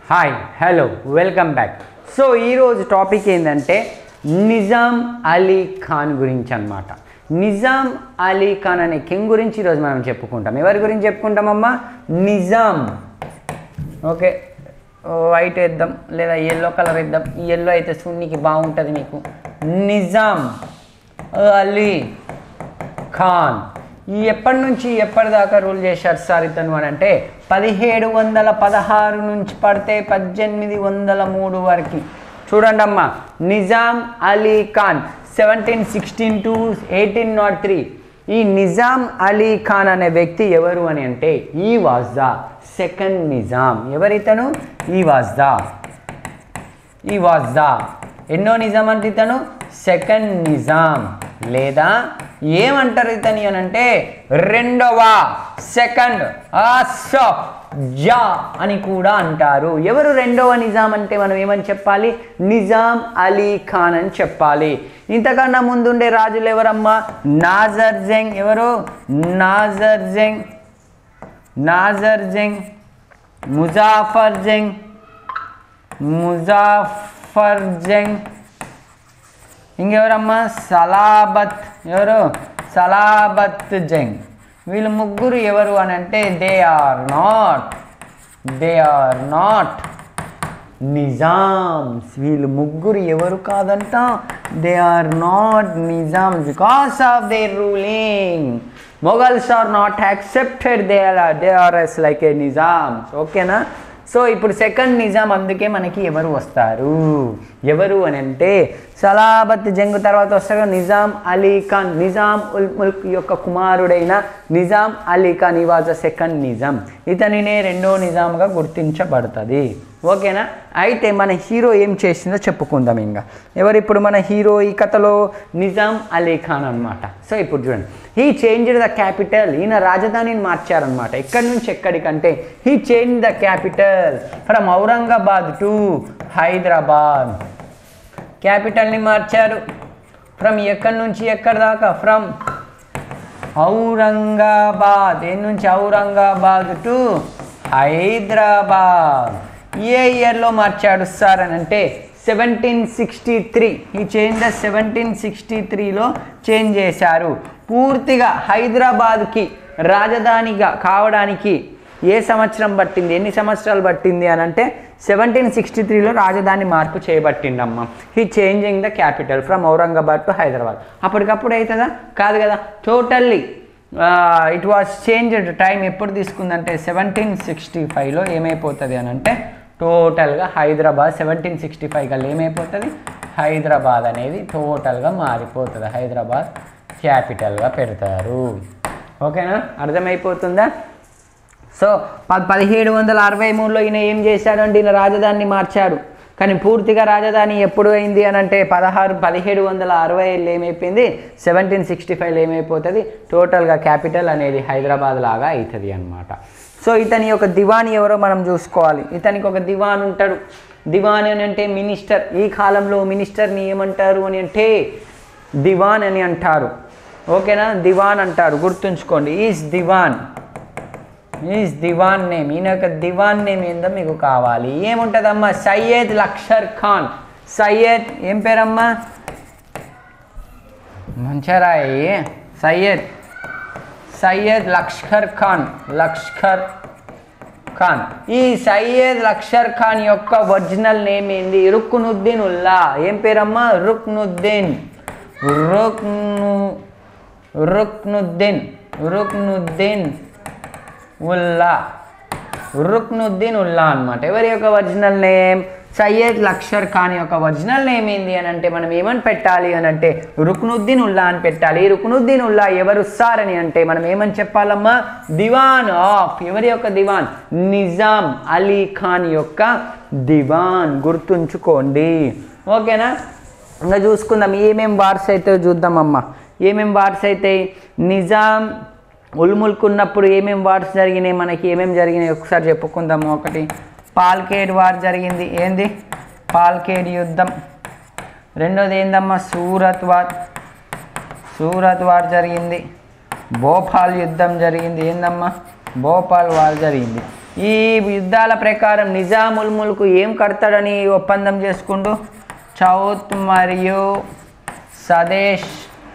hi hello welcome back so ఈరోజు topic ఏంటంటే నిజాం అలీ ఖాన్ గురించి అన్నమాట నిజాం అలీ ఖాన్ అనే కింగ్ గురించి ఈరోజు మనం చెప్పుకుంటాం ఎవరి గురించి చెప్పుకుంటామమ్మా నిజాం ఓకే వైట్ వేద్దాం లేదా ఎల్లో కలర్ వేద్దాం ఈ ఎల్లో అయితే సున్నికి బాగుంటుంది మీకు నిజాం అలీ ఖాన్ ఈ ఎప్పటి నుంచి ఎప్పటిదాకా రూల్ చేశారు సార్ ఇతను అని అంటే పదిహేడు వందల పదహారు నుంచి పడితే పద్దెనిమిది వందల మూడు వరకు చూడండి అమ్మా Nizam Ali Khan seventeen sixteen to eighteen not three ఈ నిజాం అలీ ఖాన్ అనే వ్యక్తి ఎవరు అని అంటే he was the second Nizam ఎవరితను he was the he was the ఎన్నో నిజాం అంటే ఇతను సెకండ్ నిజాం లేదా ఏమంటారు ఇతని అని అంటే రెండవ సెకండ్ ఆసఫ్ జా అని కూడా అంటారు ఎవరు రెండవ నిజాం అంటే మనం ఏమని చెప్పాలి నిజాం అలీ ఖాన్ అని చెప్పాలి ఇంతకన్నా ముందుండే రాజులు ఎవరమ్మా నాజర్ జంగ్ ఎవరు నాజర్ జంగ్ నాజర్ జంగ్ ముజాఫర్ జంగ్ ముజాఫర్ జంగ్ ఇంకెవరమ్మా సలాబత్ ఎవరు సలాబత్ జంగ్ వీళ్ళు ముగ్గురు ఎవరు అని అంటే they are not they are not Nizams వీళ్ళు ముగ్గురు ఎవరు కాదంట they are not Nizams because of their ruling Mughals are not accepted they are they are as like a Nizams ఓకేనా సో ఇప్పుడు సెకండ్ నిజాం అందుకే మనకి ఎవరు వస్తారు ఎవరు అని అంటే సలాబత్ జంగ్ తర్వాత వస్తారు నిజాం అలీ ఖాన్ నిజాం ఉల్ ముల్క్ యొక్క కుమారుడైన నిజాం అలీ ఖాన్ ఈ వాజ్ సెకండ్ నిజాం ఇతనినే రెండో నిజాంగా గుర్తించబడుతుంది ఓకేనా అయితే మన హీరో ఏం చేసిందో చెప్పుకుందాం ఇంకా ఎవరు ఇప్పుడు మన హీరో ఈ కథలో నిజాం అలీ ఖాన్ అనమాట సో ఇప్పుడు చూడండి హీ చేంజ్ ద క్యాపిటల్ ఈయన రాజధానిని మార్చారనమాట ఎక్కడి నుంచి ఎక్కడికంటే he change the capital from Aurangabad to Hyderabad క్యాపిటల్ని మార్చారు ఫ్రమ్ ఎక్కడి నుంచి ఎక్కడి దాకా ఫ్రమ్ ఔరంగాబాద్ ఏ నుంచి ఔరంగాబాద్ టు హైదరాబాద్ ఏ ఇయర్లో మార్చాడు సార్ అని అంటే seventeen sixty three he change the seventeen sixty త్రీలో చేంజ్ చేశారు పూర్తిగా హైదరాబాద్కి రాజధానిగా కావడానికి ఏ సంవత్సరం పట్టింది ఎన్ని సంవత్సరాలు పట్టింది అని అంటే సెవెంటీన్ సిక్స్టీ త్రీలో రాజధాని మార్పు చేయబట్టిండమ్మ he changing the capital from Aurangabad to Hyderabad అప్పటికప్పుడు అవుతుందా కాదు కదా totally it was changed time ఎప్పుడు తీసుకుందంటే సెవెంటీన్ సిక్స్టీ ఫైవ్లో ఏమైపోతుంది అని అంటే టోటల్గా హైదరాబాద్ సెవెంటీన్ సిక్స్టీ ఫైవ్ కల్లా ఏమైపోతుంది హైదరాబాద్ అనేది టోటల్గా మారిపోతుంది హైదరాబాద్ క్యాపిటల్గా పెడతారు ఓకేనా అర్థమైపోతుందా సో ప పదిహేడు వందల అరవై మూడులో ఈయన ఏం చేశాడంటే ఈయన రాజధానిని మార్చాడు కానీ పూర్తిగా రాజధాని ఎప్పుడు అయింది అని అంటే పదహారు పదిహేడు వందల అరవై ఏళ్ళు ఏమైపోయింది సెవెంటీన్ సిక్స్టీ ఫైవ్లో ఏమైపోతుంది టోటల్గా క్యాపిటల్ అనేది హైదరాబాద్ లాగా అవుతుంది అనమాట సో ఇతని యొక్క దివాన్ ఎవరో మనం చూసుకోవాలి ఇతనికి ఒక దివాన్ ఉంటాడు దివాన్ అని అంటే మినిస్టర్ ఈ కాలంలో మినిస్టర్ని ఏమంటారు అని అంటే దివాన్ అని అంటారు ఓకేనా దివాన్ అంటారు గుర్తుంచుకోండి is diwan is diwan name ఈయన యొక్క దివాన్ నేమ్ ఏందో మీకు కావాలి ఏముంటుందమ్మా సయ్యద్ లక్షర్ ఖాన్ సయ్యద్ ఏం పేరమ్మా మంచరాయి సయ్యద్ సయ్యద్ లష్కర్ ఖాన్ లష్కర్ ఖాన్ ఈ సయ్యద్ లక్షర్ ఖాన్ యొక్క ఒరిజినల్ నేమ్ ఏంది రుక్నుద్దీన్ ఉల్లా ఏం పేరమ్మా రుక్నుద్దీన్ రుక్ను రుక్నుద్దీన్ రుక్నుద్దీన్ ఉల్లా రుక్నుద్దీన్ ఉల్లా అనమాట ఎవరి యొక్క ఒరిజినల్ నేమ్ సయ్యద్ లక్షర్ ఖాన్ యొక్క ఒరిజినల్ నేమ్ ఏంది అని అంటే మనం ఏమని పెట్టాలి అని అంటే రుక్నుద్దీన్ ఉల్లా అని పెట్టాలి ఈ రుక్నుద్దీన్ ఉల్లా ఎవరు సార్ అని అంటే మనం ఏమని చెప్పాలమ్మా దివాన్ ఆఫ్ ఎవరి యొక్క దివాన్ నిజాం అలీ ఖాన్ యొక్క దివాన్ గుర్తుంచుకోండి ఓకేనా ఇంకా చూసుకుందాం ఏమేం వార్స్ అయితే చూద్దామమ్మా ఏమేం వార్స్ అయితే నిజాం ఉల్ముల్క్ ఉన్నప్పుడు ఏమేం వార్స్ జరిగినాయి మనకి ఏమేం జరిగినాయి ఒకసారి చెప్పుకుందాము ఒకటి పాల్కేడ్ వార్ జరిగింది ఏంది పాల్కేడ్ యుద్ధం రెండోది ఏందమ్మా సూరత్ వార్ సూరత్ వార్ జరిగింది భోపాల్ యుద్ధం జరిగింది ఏందమ్మా భోపాల్ వార్ జరిగింది ఈ యుద్ధాల ప్రకారం నిజాముల్ ముల్క్ ఏం కడతాడని ఒప్పందం చేసుకుంటూ చౌత్ మరియు సదేశ్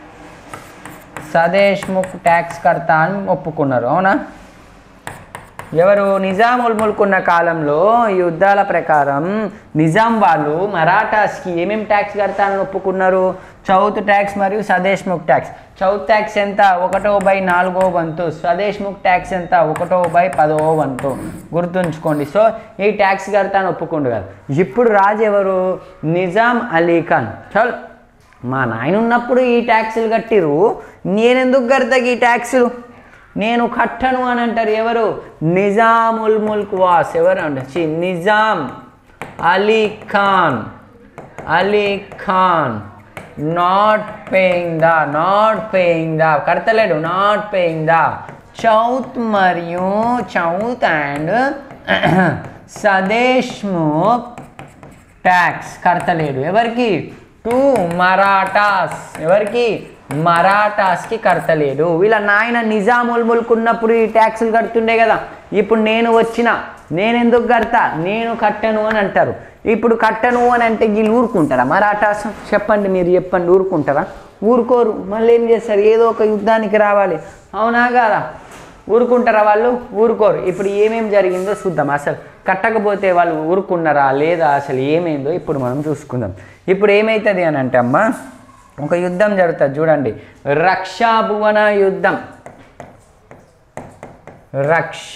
సదేశ్ ముక్ ట్యాక్స్ కడతా అని ఒప్పుకున్నారు అవునా ఎవరు నిజాముల్ ముల్క్ ఉన్న కాలంలో ఈ యుద్ధాల ప్రకారం నిజాం వాళ్ళు మరాఠాస్కి ఏమేమి ట్యాక్స్ కడతానని ఒప్పుకున్నారు చౌత్ ట్యాక్స్ మరియు స్వదేశ్ ముక్ ట్యాక్స్ చౌత్ ట్యాక్స్ ఎంత ఒకటో బై నాలుగో వంతు స్వదేశ్ ముక్ ట్యాక్స్ ఎంత ఒకటో బై పదో వంతు గుర్తుంచుకోండి సో ఈ ట్యాక్స్ కడతాను ఒప్పుకుండు కదా ఇప్పుడు రాజు ఎవరు నిజాం అలీ ఖాన్ చల్ మా నాయన ఉన్నప్పుడు ఈ ట్యాక్సులు కట్టిరు నేనెందుకు కడతా ఈ ట్యాక్సులు నేను కట్టను అని అంటారు ఎవరు నిజాముల్ ముల్క్ వాస్ ఎవరు అంటే ఛీ, Nizam Ali Khan Ali Khan not paying the not paying the కడతలేడు నాట్ పేయింగ్ ద చౌత్ మరియు చౌత్ అండ్ సదేశ్ముఖ్ ట్యాక్స్ కడతలేడు ఎవరికి టు మరాఠాస్ ఎవరికి మరాఠాస్కి కడతలేడు వీళ్ళ నాయన నిజాముల్ ముల్క్ ఉన్నప్పుడు ఈ ట్యాక్సులు కడుతుండే కదా ఇప్పుడు నేను వచ్చిన నేను ఎందుకు కడతా నేను కట్టను అని అంటారు ఇప్పుడు కట్టను అని అంటే వీళ్ళు ఊరుకుంటారా మరాఠాస్ చెప్పండి మీరు చెప్పండి ఊరుకుంటారా ఊరుకోరు మళ్ళీ ఏం చేస్తారు ఏదో ఒక యుద్ధానికి రావాలి అవునా కాదా ఊరుకుంటారా వాళ్ళు ఊరుకోరు ఇప్పుడు ఏమేం జరిగిందో చూద్దాం అసలు కట్టకపోతే వాళ్ళు ఊరుకున్నారా లేదా అసలు ఏమైందో ఇప్పుడు మనం చూసుకుందాం ఇప్పుడు ఏమవుతుంది అని అంటే అమ్మ ఒక యుద్ధం జరుగుతుంది చూడండి రక్షాభువన యుద్ధం రక్ష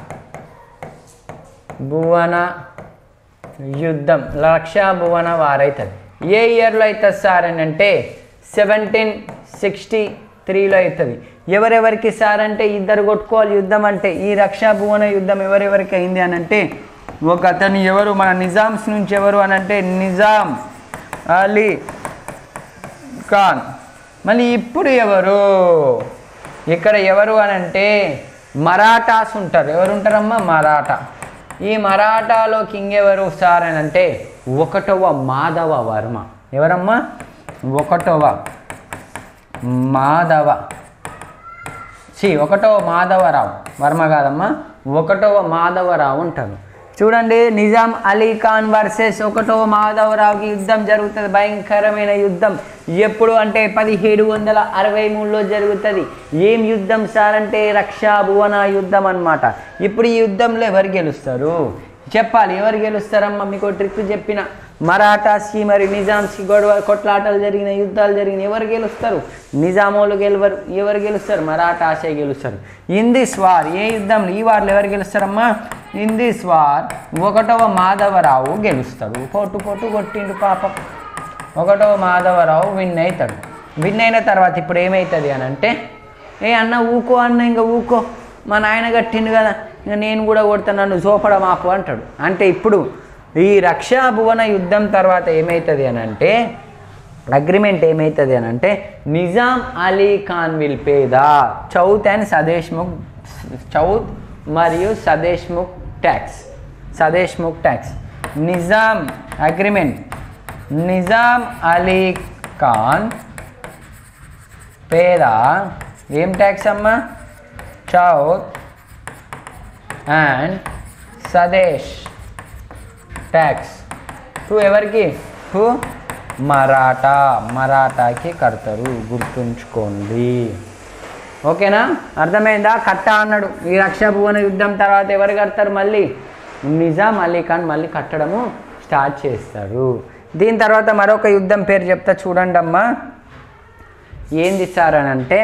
భువన యుద్ధం రక్షా భువన వారైతుంది ఏ ఇయర్లో అవుతుంది సార్ అని అంటే సెవెంటీన్ సిక్స్టీ త్రీలో అవుతుంది ఎవరెవరికి సార్ అంటే ఇద్దరు కొట్టుకోవాలి యుద్ధం అంటే ఈ రక్షా భువన యుద్ధం ఎవరెవరికి అయింది అని అంటే ఒక అతను ఎవరు మన నిజామ్స్ నుంచి ఎవరు అని అంటే నిజాం అలీ ఖాన్ మళ్ళీ ఇప్పుడు ఎవరు ఇక్కడ ఎవరు అని అంటే మరాఠాస్ ఉంటారు ఎవరు ఉంటారమ్మా మరాఠా ఈ మరాఠాలో కింగ్ ఎవరు సార్ అని అంటే ఒకటవ మాధవ వర్మ ఎవరమ్మా ఒకటవ మాధవ సి ఒకటవ మాధవరావు వర్మ కాదమ్మా ఒకటవ మాధవరావు ఉంటారు చూడండి నిజాం అలీ ఖాన్ వర్సెస్ ఒకటవ మాధవరావుకి యుద్ధం జరుగుతుంది భయంకరమైన యుద్ధం ఎప్పుడు అంటే పదిహేడు వందల అరవై మూడులో జరుగుతుంది ఏం యుద్ధం సార్ అంటే రక్షా భువన యుద్ధం అన్నమాట ఇప్పుడు ఈ యుద్ధంలో ఎవరు గెలుస్తారు చెప్పాలి ఎవరు గెలుస్తారమ్మా మీకు ట్రిక్ చెప్పిన మరాఠాస్కి మరి నిజాంస్కి గొడవ కొట్లాటలు జరిగిన యుద్ధాలు జరిగిన ఎవరు గెలుస్తారు నిజామోలు గెలవరు ఎవరు గెలుస్తారు మరాఠాసే గెలుస్తారు ఇన్ దిస్ వార్ ఏ యుద్ధంలో ఈ వార్లు ఎవరు గెలుస్తారమ్మా ఇన్ దిస్ వార్ ఒకటవ మాధవరావు గెలుస్తాడు పొట్టు పొట్టు కొట్టిండు పాపం ఒకటవ మాధవరావు విన్ అవుతాడు విన్ అయిన తర్వాత ఇప్పుడు ఏమవుతుంది అని అంటే ఏ అన్న ఊకో అన్న ఇంకా ఊకో మా నాయన కట్టిండు కదా ఇంకా నేను కూడా కొడతా నన్ను సోపడ మాపు అంటాడు అంటే ఇప్పుడు ఈ రక్షా భువన యుద్ధం తర్వాత ఏమవుతుంది అని అంటే అగ్రిమెంట్ ఏమవుతుంది అని అంటే Nizam Ali Khan will pay the chauth and sardeshmukh chauth మరియు sardeshmukh tax sardeshmukh tax Nizam agreement Nizam Ali Khan pay the ఏం ట్యాక్స్ అమ్మా చౌత్ అండ్ సదేశ్ ట్యాక్స్ టు ఎవరికి టు మరాఠా మరాఠాకి కడతారు గుర్తుంచుకోండి ఓకేనా అర్థమైందా కట్ట అన్నాడు ఈ రక్షాభువన యుద్ధం తర్వాత ఎవరు కడతారు మళ్ళీ నిజాం అలీ ఖాన్ మళ్ళీ కట్టడము స్టార్ట్ చేస్తారు దీని తర్వాత మరొక యుద్ధం పేరు చెప్తా చూడండి అమ్మా ఏంది సార్ అని అంటే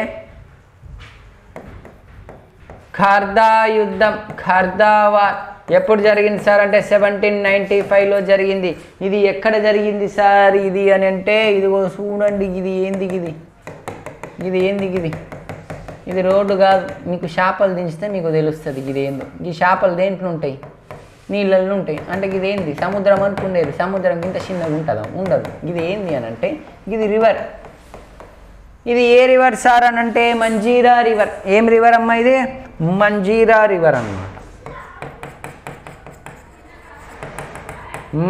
ఖర్దా యుద్ధం ఖర్దా వార్ ఎప్పుడు జరిగింది సార్ అంటే సెవెంటీన్ నైంటీ ఫైవ్లో జరిగింది ఇది ఎక్కడ జరిగింది సార్ ఇది అని అంటే ఇదిగో చూడండి ఇది ఏంది ఇది ఇది ఏంది ఇది ఇది రోడ్డు కాదు మీకు చేపలు దించితే మీకు తెలుస్తుంది ఇది ఏందో ఈ చేపలు దేంట్లో ఉంటాయి నీళ్ళల్లో ఉంటాయి అంటే ఇది ఏంది సముద్రం అనుకునేది సముద్రం ఇంత చిన్నగా ఉంటుందా ఉండదు ఇది ఏంది అని అంటే ఇది రివర్ ఇది ఏ రివర్ సార్ అని అంటే మంజీరా రివర్ ఏం రివర్ అమ్మా ఇది మంజీరా రివర్ అన్నమాట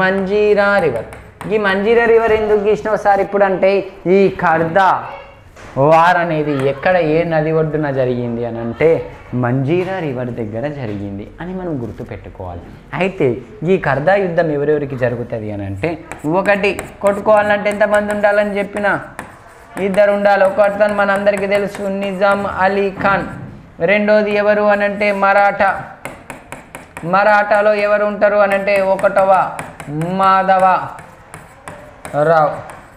మంజీరా రివర్ ఈ మంజీరా రివర్ ఎందుకు గీసినావు సార్ ఇప్పుడు అంటే ఈ ఖర్దా వార్ అనేది ఎక్కడ ఏ నది ఒడ్డున జరిగింది అని అంటే మంజీరా రివర్ దగ్గర జరిగింది అని మనం గుర్తుపెట్టుకోవాలి అయితే ఈ కర్దా యుద్ధం ఎవరెవరికి జరుగుతుంది అని అంటే ఒకటి కొట్టుకోవాలంటే ఎంతమంది ఉండాలని చెప్పిన ఇద్దరు ఉండాలి ఒకటి మనందరికీ తెలుసు నిజాం అలీ ఖాన్ రెండోది ఎవరు అని అంటే మరాఠా మరాఠాలో ఎవరు ఉంటారు అని అంటే ఒకటవ మాధవ రావు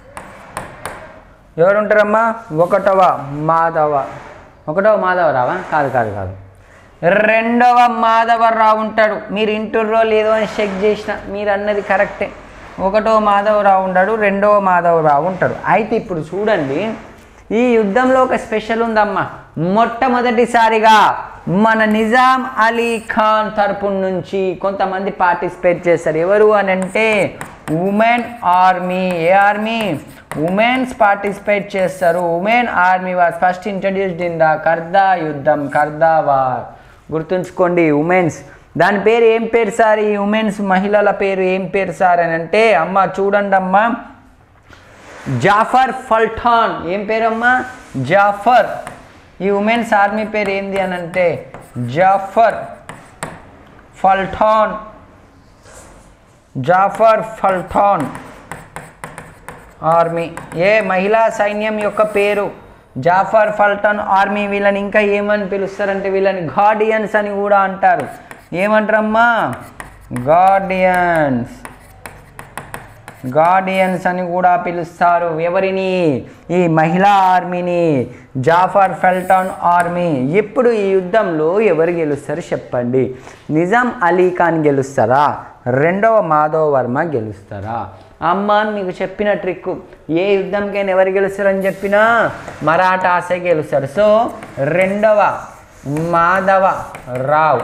ఎవరు ఉంటారమ్మా ఒకటవ మాధవ ఒకటవ మాధవరావా కాదు కాదు కాదు రెండవ మాధవరావు ఉంటాడు మీరు ఇంటుర్రో లేదో అని చెక్ చేసిన మీరు అన్నది కరెక్టే ఒకటో మాధవరావు ఉంటాడు రెండవ మాధవరావు ఉంటాడు అయితే ఇప్పుడు చూడండి ఈ యుద్ధంలో ఒక స్పెషల్ ఉందమ్మా మొట్టమొదటిసారిగా మన నిజాం అలీ ఖాన్ తరపు నుంచి కొంతమంది పార్టిసిపేట్ చేస్తారు ఎవరు అని అంటే women army a army women's participate చేస్తారు women army was first introduced in the Kharda యుద్ధం కర్దా వార్ గుర్తుంచుకోండి ఉమెన్స్ దాని పేరు ఏం పేరు సార్ ఈ ఉమెన్స్ మహిళల పేరు ఏం పేరు సార్ అని అంటే అమ్మ చూడండి అమ్మా జాఫర్ ఫల్ఠాన్ ఏం పేరమ్మా జాఫర్ ఈ ఉమెన్స్ ఆర్మీ పేరు ఏంది అని అంటే జాఫర్ ఫల్ఠాన్ జాఫర్ ఫల్ఠాన్ ఆర్మీ ఏ మహిళా సైన్యం యొక్క పేరు జాఫర్ ఫల్టన్ ఆర్మీ వీళ్ళని ఇంకా ఏమని పిలుస్తారంటే వీళ్ళని గార్డియన్స్ అని కూడా అంటారు ఏమంటారమ్మా గార్డియన్స్ గార్డియన్స్ అని కూడా పిలుస్తారు ఎవరిని ఈ మహిళా ఆర్మీని జాఫర్ ఫెల్టాన్ ఆర్మీ ఇప్పుడు ఈ యుద్ధంలో ఎవరు గెలుస్తారు చెప్పండి నిజాం అలీ ఖాన్ గెలుస్తారా రెండవ మాధవ్ వర్మ గెలుస్తారా అమ్మ అని మీకు చెప్పిన ట్రిక్ ఏ యుద్ధంకైనా ఎవరు గెలుస్తారని చెప్పినా మరాఠాసే గెలుస్తారు సో రెండవ మాధవ రావు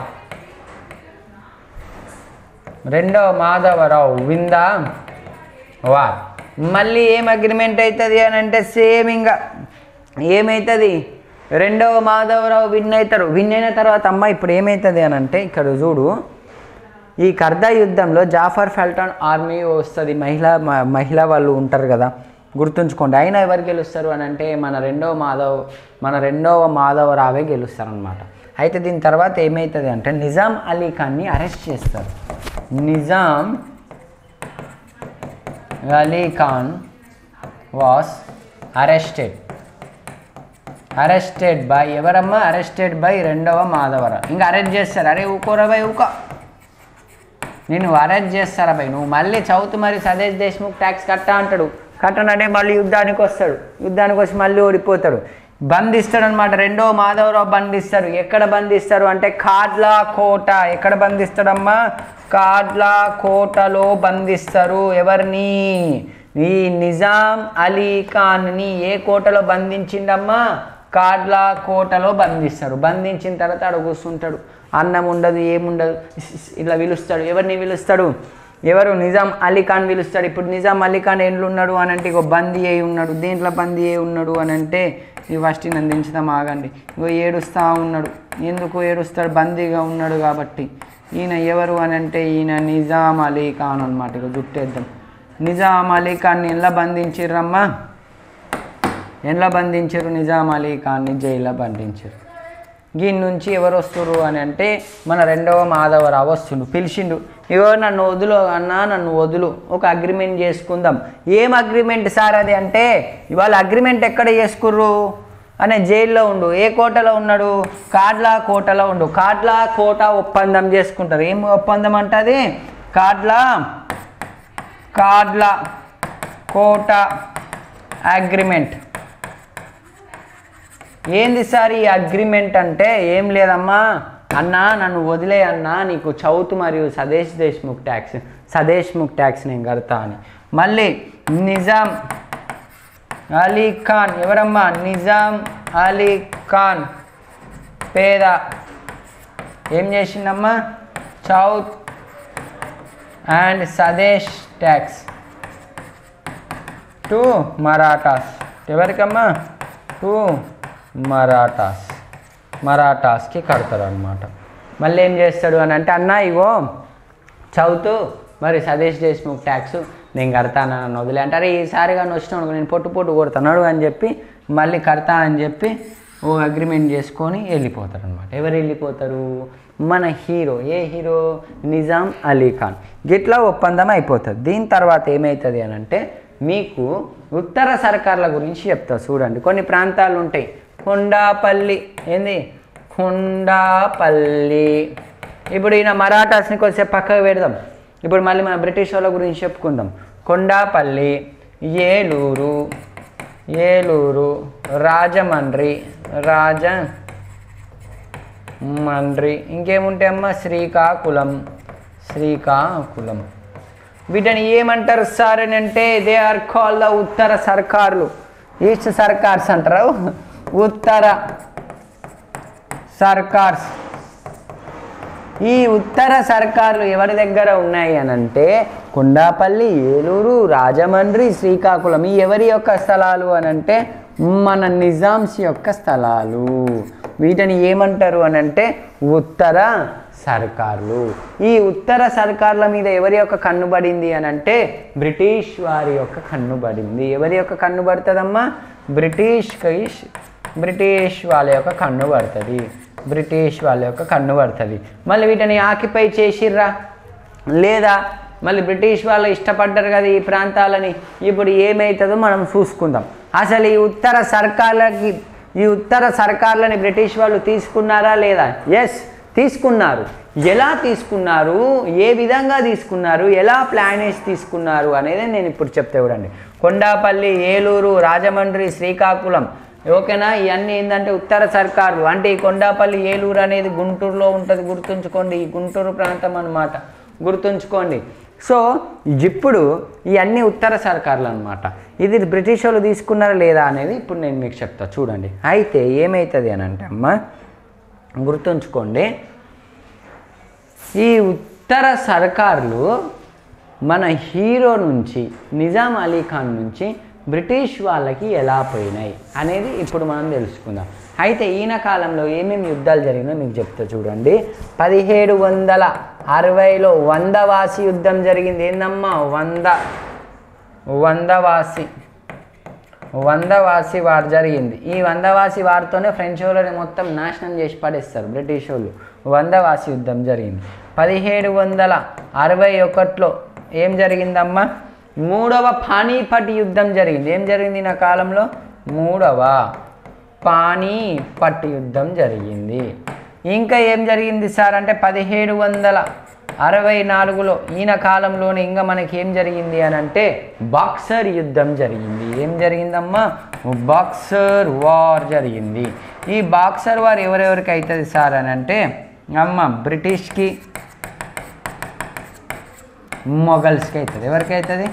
రెండవ మాధవరావు విందా వార్ మళ్ళీ ఏం అగ్రిమెంట్ అవుతుంది అని అంటే సేమ్ ఇంకా ఏమవుతుంది రెండవ మాధవరావు విన్ అవుతారు విన్ అయిన తర్వాత అమ్మ ఇప్పుడు ఏమవుతుంది అని అంటే ఇక్కడ చూడు ఈ కర్దా యుద్ధంలో జాఫర్ ఫెల్టాన్ ఆర్మీ వస్తుంది మహిళా మ- మహిళా వాళ్ళు ఉంటారు కదా గుర్తుంచుకోండి అయినా ఎవరు గెలుస్తారు అని అంటే మన రెండవ మాధవ్ మన రెండవ మాధవరావే గెలుస్తారనమాట అయితే దీని తర్వాత ఏమవుతుంది అంటే నిజాం అలీ ఖాన్ని అరెస్ట్ చేస్తారు Nizam Ali Khan was arrested arrested by ఎవరమ్మా అరెస్టెడ్ బై రెండవ మాధవర ఇంకా అరెస్ట్ చేస్తారు అరే ఊకోరా బై ఊక నేను అరెస్ట్ చేస్తారా బై నువ్వు మళ్ళీ చౌత్ మరి సదేశ్ దేశ్ముఖ్ ట్యాక్స్ కట్టా అంటాడు కట్టనంటే మళ్ళీ యుద్ధానికి వస్తాడు యుద్ధానికి వచ్చి మళ్ళీ ఓడిపోతాడు బంధిస్తాడు అనమాట రెండో మాధవరావు బంధిస్తారు ఎక్కడ బంధిస్తారు అంటే కాడ్లా కోట ఎక్కడ బంధిస్తాడమ్మా కాడ్లా కోటలో బంధిస్తారు ఎవరిని ఈ నిజాం అలీ ఖాన్ని ఏ కోటలో బంధించిండమ్మా కాడ్లా కోటలో బంధిస్తారు బంధించిన తర్వాత ఆడ కూర్చుంటాడు అన్నం ఉండదు ఏముండదు ఇస్ ఇస్ ఇట్లా పిలుస్తాడు ఎవరిని పిలుస్తాడు ఎవరు నిజాం అలీ ఖాన్ పిలుస్తాడు ఇప్పుడు నిజాం అలీ ఖాన్ ఎండ్లు ఉన్నాడు అని అంటే ఇగో బందీ అయి ఉన్నాడు దేంట్లో బందీ అయి ఉన్నాడు అని అంటే ఇవి ఫస్ట్ నన్ను దించుదాం ఆగండి ఇగో ఏడుస్తూ ఉన్నాడు ఎందుకు ఏడుస్తాడు బందీగా ఉన్నాడు కాబట్టి ఈయన ఎవరు అని అంటే ఈయన నిజాం అలీ ఖాన్ అనమాట ఇక జుట్టేద్దాం నిజాం అలీ ఖాన్ని ఎలా బంధించిర్రమ్మా ఎలా బంధించారు నిజాం అలీ ఖాన్ని జైల్లో బంధించారు దీని నుంచి ఎవరు వస్తారు అని అంటే మన రెండవ మాధవరావు వస్తుండు పిలిచిండు ఇగో నన్ను వదులు అన్నా నన్ను వదులు ఒక అగ్రిమెంట్ చేసుకుందాం ఏం అగ్రిమెంట్ సార్ అది అంటే ఇవాళ అగ్రిమెంట్ ఎక్కడ చేసుకుర్రు అనే జైల్లో ఉండు ఏ కోటలో ఉన్నాడు కాడ్లా కోటలో ఉండు కాడ్లా కోట ఒప్పందం చేసుకుంటారు ఏం ఒప్పందం అంటది కాడ్లా కాడ్లా కోట అగ్రిమెంట్ ఏంది సార్ ఈ అగ్రిమెంట్ అంటే ఏం లేదమ్మా అన్నా నన్ను వదిలే అన్నా నీకు చౌత్ మరియు సదేశ్ దేశ్ముఖ్ ట్యాక్స్ సదేశ్ముఖ్ ట్యాక్స్ నేను కడతా అని మళ్ళీ నిజాం అలీ ఖాన్ ఎవరమ్మా నిజాం అలీ ఖాన్ పేద ఏం చేసిండమ్మా చౌత్ అండ్ సదేశ్ ట్యాక్స్ టు మరాఠాస్ ఎవరికమ్మా టు మరాఠాస్ మరాఠాస్కి కడతారు అనమాట మళ్ళీ ఏం చేస్తాడు అని అంటే అన్న ఇగో చదువుతూ మరి సదేశ్ దేశ్ముఖ్ ట్యాక్స్ నేను కడతాను నన్ను వదిలే అంటారు ఈసారి కానీ వచ్చినాడు నేను పొట్టు పొట్టు కొడుతున్నాడు అని చెప్పి మళ్ళీ కడతా అని చెప్పి ఓ అగ్రిమెంట్ చేసుకొని వెళ్ళిపోతారు అనమాట ఎవరు వెళ్ళిపోతారు మన hero a hero Nizam Ali Khan గిట్లా ఒప్పందం అయిపోతుంది దీని తర్వాత ఏమవుతుంది అని అంటే మీకు ఉత్తర సర్కార్ల గురించి చెప్తా చూడండి కొన్ని ప్రాంతాలు ఉంటాయి కొండాపల్లి ఏంది కొండాపల్లి ఇప్పుడు ఈయన మరాఠాస్ని కొంచెం పక్కకు పెడదాం ఇప్పుడు మళ్ళీ మన బ్రిటిష్ వాళ్ళ గురించి చెప్పుకుందాం కొండాపల్లి ఏలూరు ఏలూరు రాజమండ్రి రాజ మండ్రి ఇంకేముంటాయమ్మా శ్రీకాకుళం శ్రీకాకుళం వీటిని ఏమంటారు సార్ అని అంటే they are call the Uttara సర్కార్లు ఈస్ట్ సర్కార్స్ అంటారు ఉత్తర సర్కార్స్ ఈ ఉత్తర సర్కార్లు ఎవరి దగ్గర ఉన్నాయి అని అంటే కొండాపల్లి ఏలూరు రాజమండ్రి శ్రీకాకుళం ఈ ఎవరి యొక్క స్థలాలు అని అంటే మన నిజాంస్ యొక్క స్థలాలు వీటిని ఏమంటారు అని అంటే ఉత్తర సర్కార్లు ఈ ఉత్తర సర్కార్ల మీద ఎవరి యొక్క కన్ను పడింది అని అంటే బ్రిటిష్ వారి యొక్క కన్ను పడింది ఎవరి యొక్క కన్ను పడుతుందమ్మా బ్రిటిష్ కైష్ బ్రిటిష్ వాళ్ళ యొక్క కన్ను పడుతుంది బ్రిటిష్ వాళ్ళ యొక్క కన్ను పడుతుంది మళ్ళీ వీటిని ఆక్యుపై చేసిర్రా లేదా మళ్ళీ బ్రిటిష్ వాళ్ళు ఇష్టపడ్డారు కదా ఈ ప్రాంతాలని ఇప్పుడు ఏమవుతుందో మనం చూసుకుందాం అసలు ఈ ఉత్తర సర్కార్లకి ఈ ఉత్తర సర్కార్లని బ్రిటిష్ వాళ్ళు తీసుకున్నారా లేదా ఎస్ తీసుకున్నారు ఎలా తీసుకున్నారు ఏ విధంగా తీసుకున్నారు ఎలా ప్లాన్ వేసి తీసుకున్నారు అనేది నేను ఇప్పుడు చెప్తే చూడండి కొండాపల్లి ఏలూరు రాజమండ్రి శ్రీకాకుళం ఓకేనా ఇవన్నీ ఏంటంటే ఉత్తర సర్కారు అంటే ఈ కొండాపల్లి ఏలూరు అనేది గుంటూరులో ఉంటుంది గుర్తుంచుకోండి ఈ గుంటూరు ప్రాంతం అన్నమాట గుర్తుంచుకోండి సో ఇప్పుడు ఇవన్నీ ఉత్తర సర్కార్లు అనమాట ఇది బ్రిటిష్ వాళ్ళు తీసుకున్నారా లేదా అనేది ఇప్పుడు నేను మీకు చెప్తా చూడండి అయితే ఏమవుతుంది అని అంటే అమ్మ గుర్తుంచుకోండి ఈ ఉత్తర సర్కార్లు మన హీరో నుంచి నిజాం అలీ ఖాన్ నుంచి బ్రిటిష్ వాళ్ళకి ఎలా పోయినాయి అనేది ఇప్పుడు మనం తెలుసుకుందాం అయితే ఈయన కాలంలో ఏమేమి యుద్ధాలు జరిగినా మీకు చెప్తా చూడండి పదిహేడు వందల అరవైలో వందవాసి యుద్ధం జరిగింది ఏందమ్మా వంద వందవాసి వందవాసి వార్ జరిగింది ఈ వందవాసి వారితోనే ఫ్రెంచ్ వాళ్ళని మొత్తం నాశనం చేసి పడేస్తారు బ్రిటిష్ వాళ్ళు వందవాసి యుద్ధం జరిగింది పదిహేడు వందల అరవై ఒకటిలో ఏం జరిగిందమ్మా మూడవ పానీపట్ యుద్ధం జరిగింది ఏం జరిగింది నా కాలంలో మూడవ పానీపట్ యుద్ధం జరిగింది ఇంకా ఏం జరిగింది సార్ అంటే పదిహేడు వందల అరవై నాలుగులో ఈయన కాలంలోనే ఇంకా మనకి ఏం జరిగింది అని అంటే బాక్సర్ యుద్ధం జరిగింది ఏం జరిగిందమ్మా బాక్సర్ వార్ జరిగింది ఈ బాక్సర్ వార్ ఎవరెవరికి అవుతుంది సార్ అని అంటే అమ్మ బ్రిటిష్కి మొఘల్స్కి అవుతుంది ఎవరికి అవుతుంది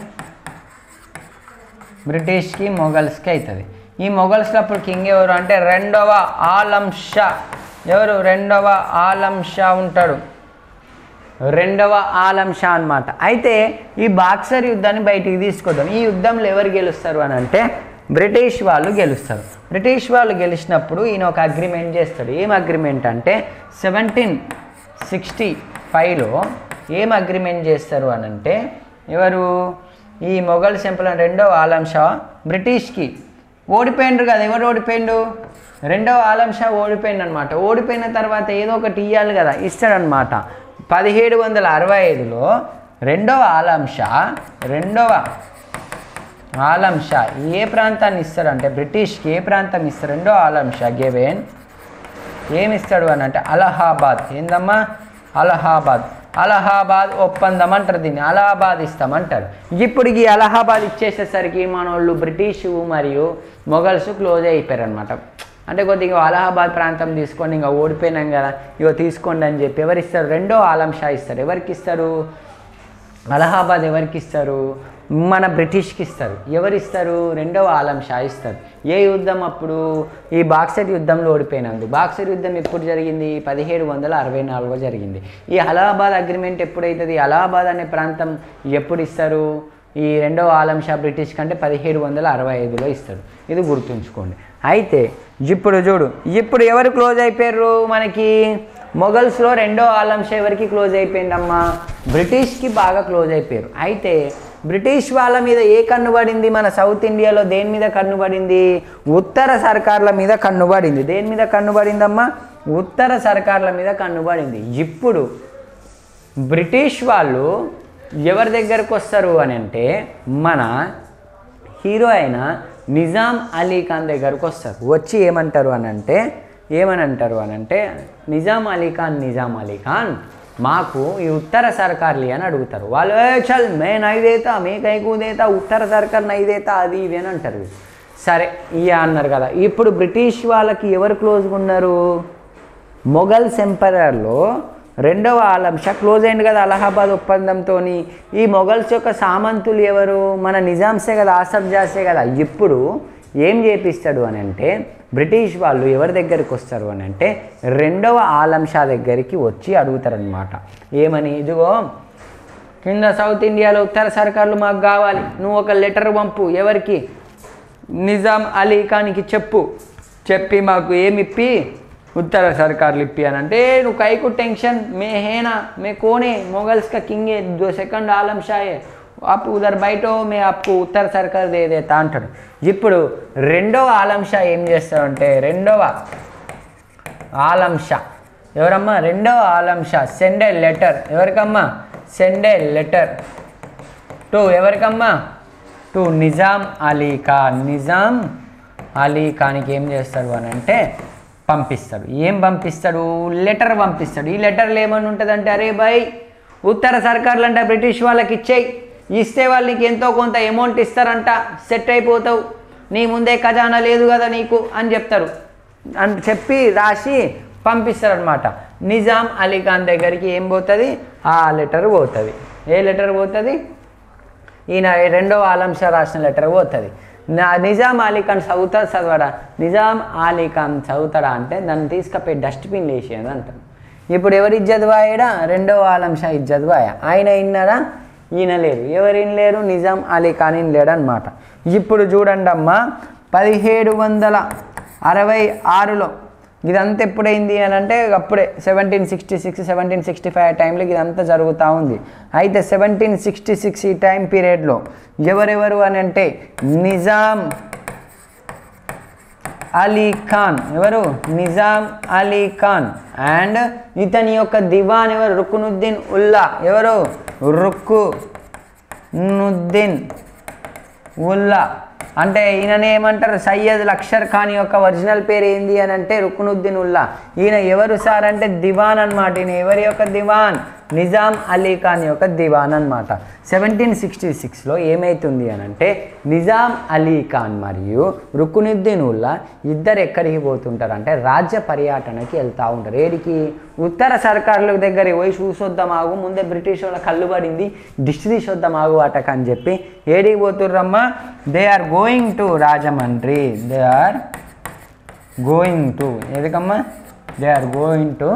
బ్రిటిష్కి మొఘల్స్కి అవుతుంది ఈ మొఘల్స్లో అప్పుడు కింగ్ ఎవరు అంటే రెండవ ఆలం షా ఎవరు రెండవ ఆలం షా ఉంటాడు రెండవ ఆలం షా అనమాట అయితే ఈ బాక్సర్ యుద్ధాన్ని బయటికి తీసుకొద్దాం ఈ యుద్ధంలో ఎవరు గెలుస్తారు అని అంటే బ్రిటిష్ వాళ్ళు గెలుస్తారు బ్రిటిష్ వాళ్ళు గెలిచినప్పుడు ఈయన ఒక అగ్రిమెంట్ చేస్తాడు ఏం అగ్రిమెంట్ అంటే సెవెంటీన్ సిక్స్టీ ఫైవ్లో ఏం అగ్రిమెంట్ చేస్తారు అని అంటే ఎవరు ఈ మొఘల్ సింపుల్ రెండవ ఆలం షా బ్రిటిష్కి ఓడిపోయిండ్రు కదా ఎవరు ఓడిపోయిండు రెండవ ఆలం షా ఓడిపోయిండు అనమాట ఓడిపోయిన తర్వాత ఏదో ఒకటి ఇవ్వాలి కదా ఇస్తాడనమాట పదిహేడు వందల అరవై ఐదులో రెండవ ఆలం షా రెండవ ఆలం షా ఏ ప్రాంతాన్ని ఇస్తారంటే బ్రిటిష్కి ఏ ప్రాంతం ఇస్తారు రెండో ఆలం షా గెవెన్ ఏమి ఇస్తాడు అని అంటే అలహాబాద్ ఏందమ్మా అలహాబాద్ అలహాబాద్ ఒప్పందం అంటారు దీన్ని అలహాబాద్ ఇస్తామంటారు ఇప్పుడు ఈ అలహాబాద్ ఇచ్చేసేసరికి మన వాళ్ళు బ్రిటిష్ మరియు మొఘల్స్ క్లోజ్ అయిపోయారు అనమాట అంటే కొద్దిగా అలహాబాద్ ప్రాంతం తీసుకొని ఇంకా ఓడిపోయినాం కదా ఇగో తీసుకోండి అని చెప్పి ఎవరు ఇస్తారు రెండో ఆలం షా ఇస్తారు ఎవరికి ఇస్తారు అలహాబాద్ ఎవరికి ఇస్తారు మన బ్రిటిష్కి ఇస్తారు ఎవరు ఇస్తారు రెండవ ఆలం షా ఇస్తారు ఏ యుద్ధం అప్పుడు ఈ బాక్సర్ యుద్ధంలో ఓడిపోయినందు బాక్సర్ యుద్ధం ఎప్పుడు జరిగింది పదిహేడు వందల అరవై నాలుగులో జరిగింది ఈ అలహాబాద్ అగ్రిమెంట్ ఎప్పుడైతుంది అలహాబాద్ అనే ప్రాంతం ఎప్పుడు ఇస్తారు ఈ రెండవ ఆలం షా బ్రిటిష్ కంటే పదిహేడు వందల అరవై ఐదులో ఇస్తాడు ఇది గుర్తుంచుకోండి అయితే ఇప్పుడు చూడు ఇప్పుడు ఎవరు క్లోజ్ అయిపోయారు మనకి మొఘల్స్లో రెండో ఆలం షా ఎవరికి క్లోజ్ అయిపోయిందమ్మా బ్రిటిష్కి బాగా క్లోజ్ అయిపోయారు అయితే బ్రిటిష్ వాళ్ళ మీద ఏ కన్ను పడింది మన సౌత్ ఇండియాలో దేని మీద కన్ను పడింది ఉత్తర సర్కార్ల మీద కన్ను పడింది దేని మీద కన్ను పడిందమ్మా ఉత్తర సర్కార్ల మీద కన్ను పడింది ఇప్పుడు బ్రిటిష్ వాళ్ళు ఎవరి దగ్గరకు వస్తారు అని అంటే మన హీరో అయిన నిజాం అలీ ఖాన్ దగ్గరకు వస్తారు వచ్చి ఏమంటారు అని అంటే ఏమని అంటారు అని అంటే నిజాం అలీ ఖాన్ నిజాం అలీ ఖాన్ మాకు ఈ ఉత్తర సర్కార్లు అని అడుగుతారు వాళ్ళు "ఏ చల్ మే నైదేతా మే కైకూదేతా ఉత్తర సర్కార్ నైదేతా అది ఇవి అని అంటారు సరే ఇయ అన్నారు కదా ఇప్పుడు బ్రిటిష్ వాళ్ళకి ఎవరు క్లోజ్గా ఉన్నారు మొఘల్స్ ఎంపరర్లో రెండవ ఆలం షా క్లోజ్ అయింది కదా అలహాబాద్ ఒప్పందంతో ఈ మొఘల్స్ యొక్క సామంతులు ఎవరు మన నిజాంసే కదా ఆసఫ్ జాసే కదా ఇప్పుడు ఏం చేపిస్తాడు అని అంటే బ్రిటిష్ వాళ్ళు ఎవరి దగ్గరికి వస్తారు అని అంటే రెండవ ఆలం షా దగ్గరికి వచ్చి అడుగుతారనమాట ఏమని ఇదిగో కింద సౌత్ ఇండియాలో ఉత్తర సర్కార్లు మాకు కావాలి నువ్వు ఒక లెటర్ పంపు ఎవరికి నిజాం అలీ ఖాన్కి చెప్పు చెప్పి మాకు ఏమిప్పి उत्तर सरकार लिपि అని అంటే నువ్వు కైకు టెన్షన్ మే హేనా మే కోనే మొగల్స్ का किंग है जो सेकंड आलम शाह है आप उधर बैठो मैं आपको उत्तर सरकार दे देता అంటాడు ఇప్పుడు రెండవ ఆలం షా ఏం చేస్తాడంటే రెండవ ఆలం షా ఎవరమ్మా రెండవ Alam Shah send a letter ఎవరికమ్మా సెండ్ ఏ లెటర్ టు ఎవరికమ్మా టు నిజాం అలీ ఖాన్ నిజాం అలీ ఖాన్కి ఏం చేస్తాడు అని అంటే పంపిస్తాడు ఏం పంపిస్తాడు లెటర్ పంపిస్తాడు ఈ లెటర్లో ఏమని ఉంటుందంటే అరే బాయ్ ఉత్తర సర్కార్లు అంట బ్రిటిష్ వాళ్ళకి ఇచ్చేయి ఇస్తే వాళ్ళు నీకు ఎంతో కొంత అమౌంట్ ఇస్తారంట సెట్ అయిపోతావు నీ ముందే ఖజానా లేదు కదా నీకు అని చెప్తారు అని చెప్పి రాసి పంపిస్తారనమాట నిజాం అలీ ఖాన్ దగ్గరికి ఏం పోతుంది ఆ లెటర్ పోతుంది ఏ లెటర్ పోతుంది ఈయన రెండవ ఆలం షా రాసిన లెటర్ పోతుంది నా నిజాం అలీ ఖాన్ చదువుతాడు చదవడా నిజాం అలీ ఖాన్ చదువుతాడా అంటే దాన్ని తీసుకపోయి డస్ట్బిన్ వేసేది అంటారు ఇప్పుడు ఎవరి ఇజ్జత్ బాయడా రెండవ ఆలం షా ఇజ్జత్ బాయ ఆయన ఇన్నాడా ఈయన లేరు ఎవరు లేరు నిజాం అలీ ఖాన్ ఈయన లేడు అనమాట ఇప్పుడు చూడండి అమ్మా పదిహేడు వందల అరవై ఆరులో ఇదంతా ఎప్పుడైంది అని అంటే అప్పుడే seventeen sixty six seventeen sixty five టైంలో ఇదంతా జరుగుతూ ఉంది అయితే సెవెంటీన్ సిక్స్టీ సిక్స్ ఈ టైం పీరియడ్లో ఎవరెవరు అని అంటే నిజాం అలీ ఖాన్ ఎవరు నిజాం అలీ ఖాన్ అండ్ ఇతని యొక్క దివాన్ ఎవరు రుకునుద్దీన్ ఉల్లా ఎవరు రుక్కు నుద్దీన్ ఉల్లా అంటే ఈయననే ఏమంటారు సయ్యద్ లక్షర్ ఖాన్ యొక్క ఒరిజినల్ పేరు ఏంది అని అంటే రుకునుద్దీన్ ఉల్లా ఈయన ఎవరు సార్ అంటే దివాన్ అనమాట ఈయన ఎవరి యొక్క దివాన్ నిజాం అలీ ఖాన్ యొక్క దివాన్ అనమాట సెవెంటీన్ సిక్స్టీ సిక్స్లో ఏమైతుంది అని అంటే నిజాం అలీ ఖాన్ మరియు రుకునుద్దీన్ ఉల్లా ఇద్దరు ఎక్కడికి పోతుంటారు అంటే రాజ్య పర్యటనకి వెళ్తూ ఉంటారు ఏడికి ఉత్తర సర్కారుల దగ్గర పోయి చూసొద్దాం ఆగు ముందే బ్రిటిష్ వాళ్ళ కళ్ళు పడింది దిష్టి తీసొద్దాం ఆగు వాటకు అని చెప్పి ఏడికి పోతుర్రమ్మా they are going to Rajahmundry they are going to ఎందుకమ్మా they are going to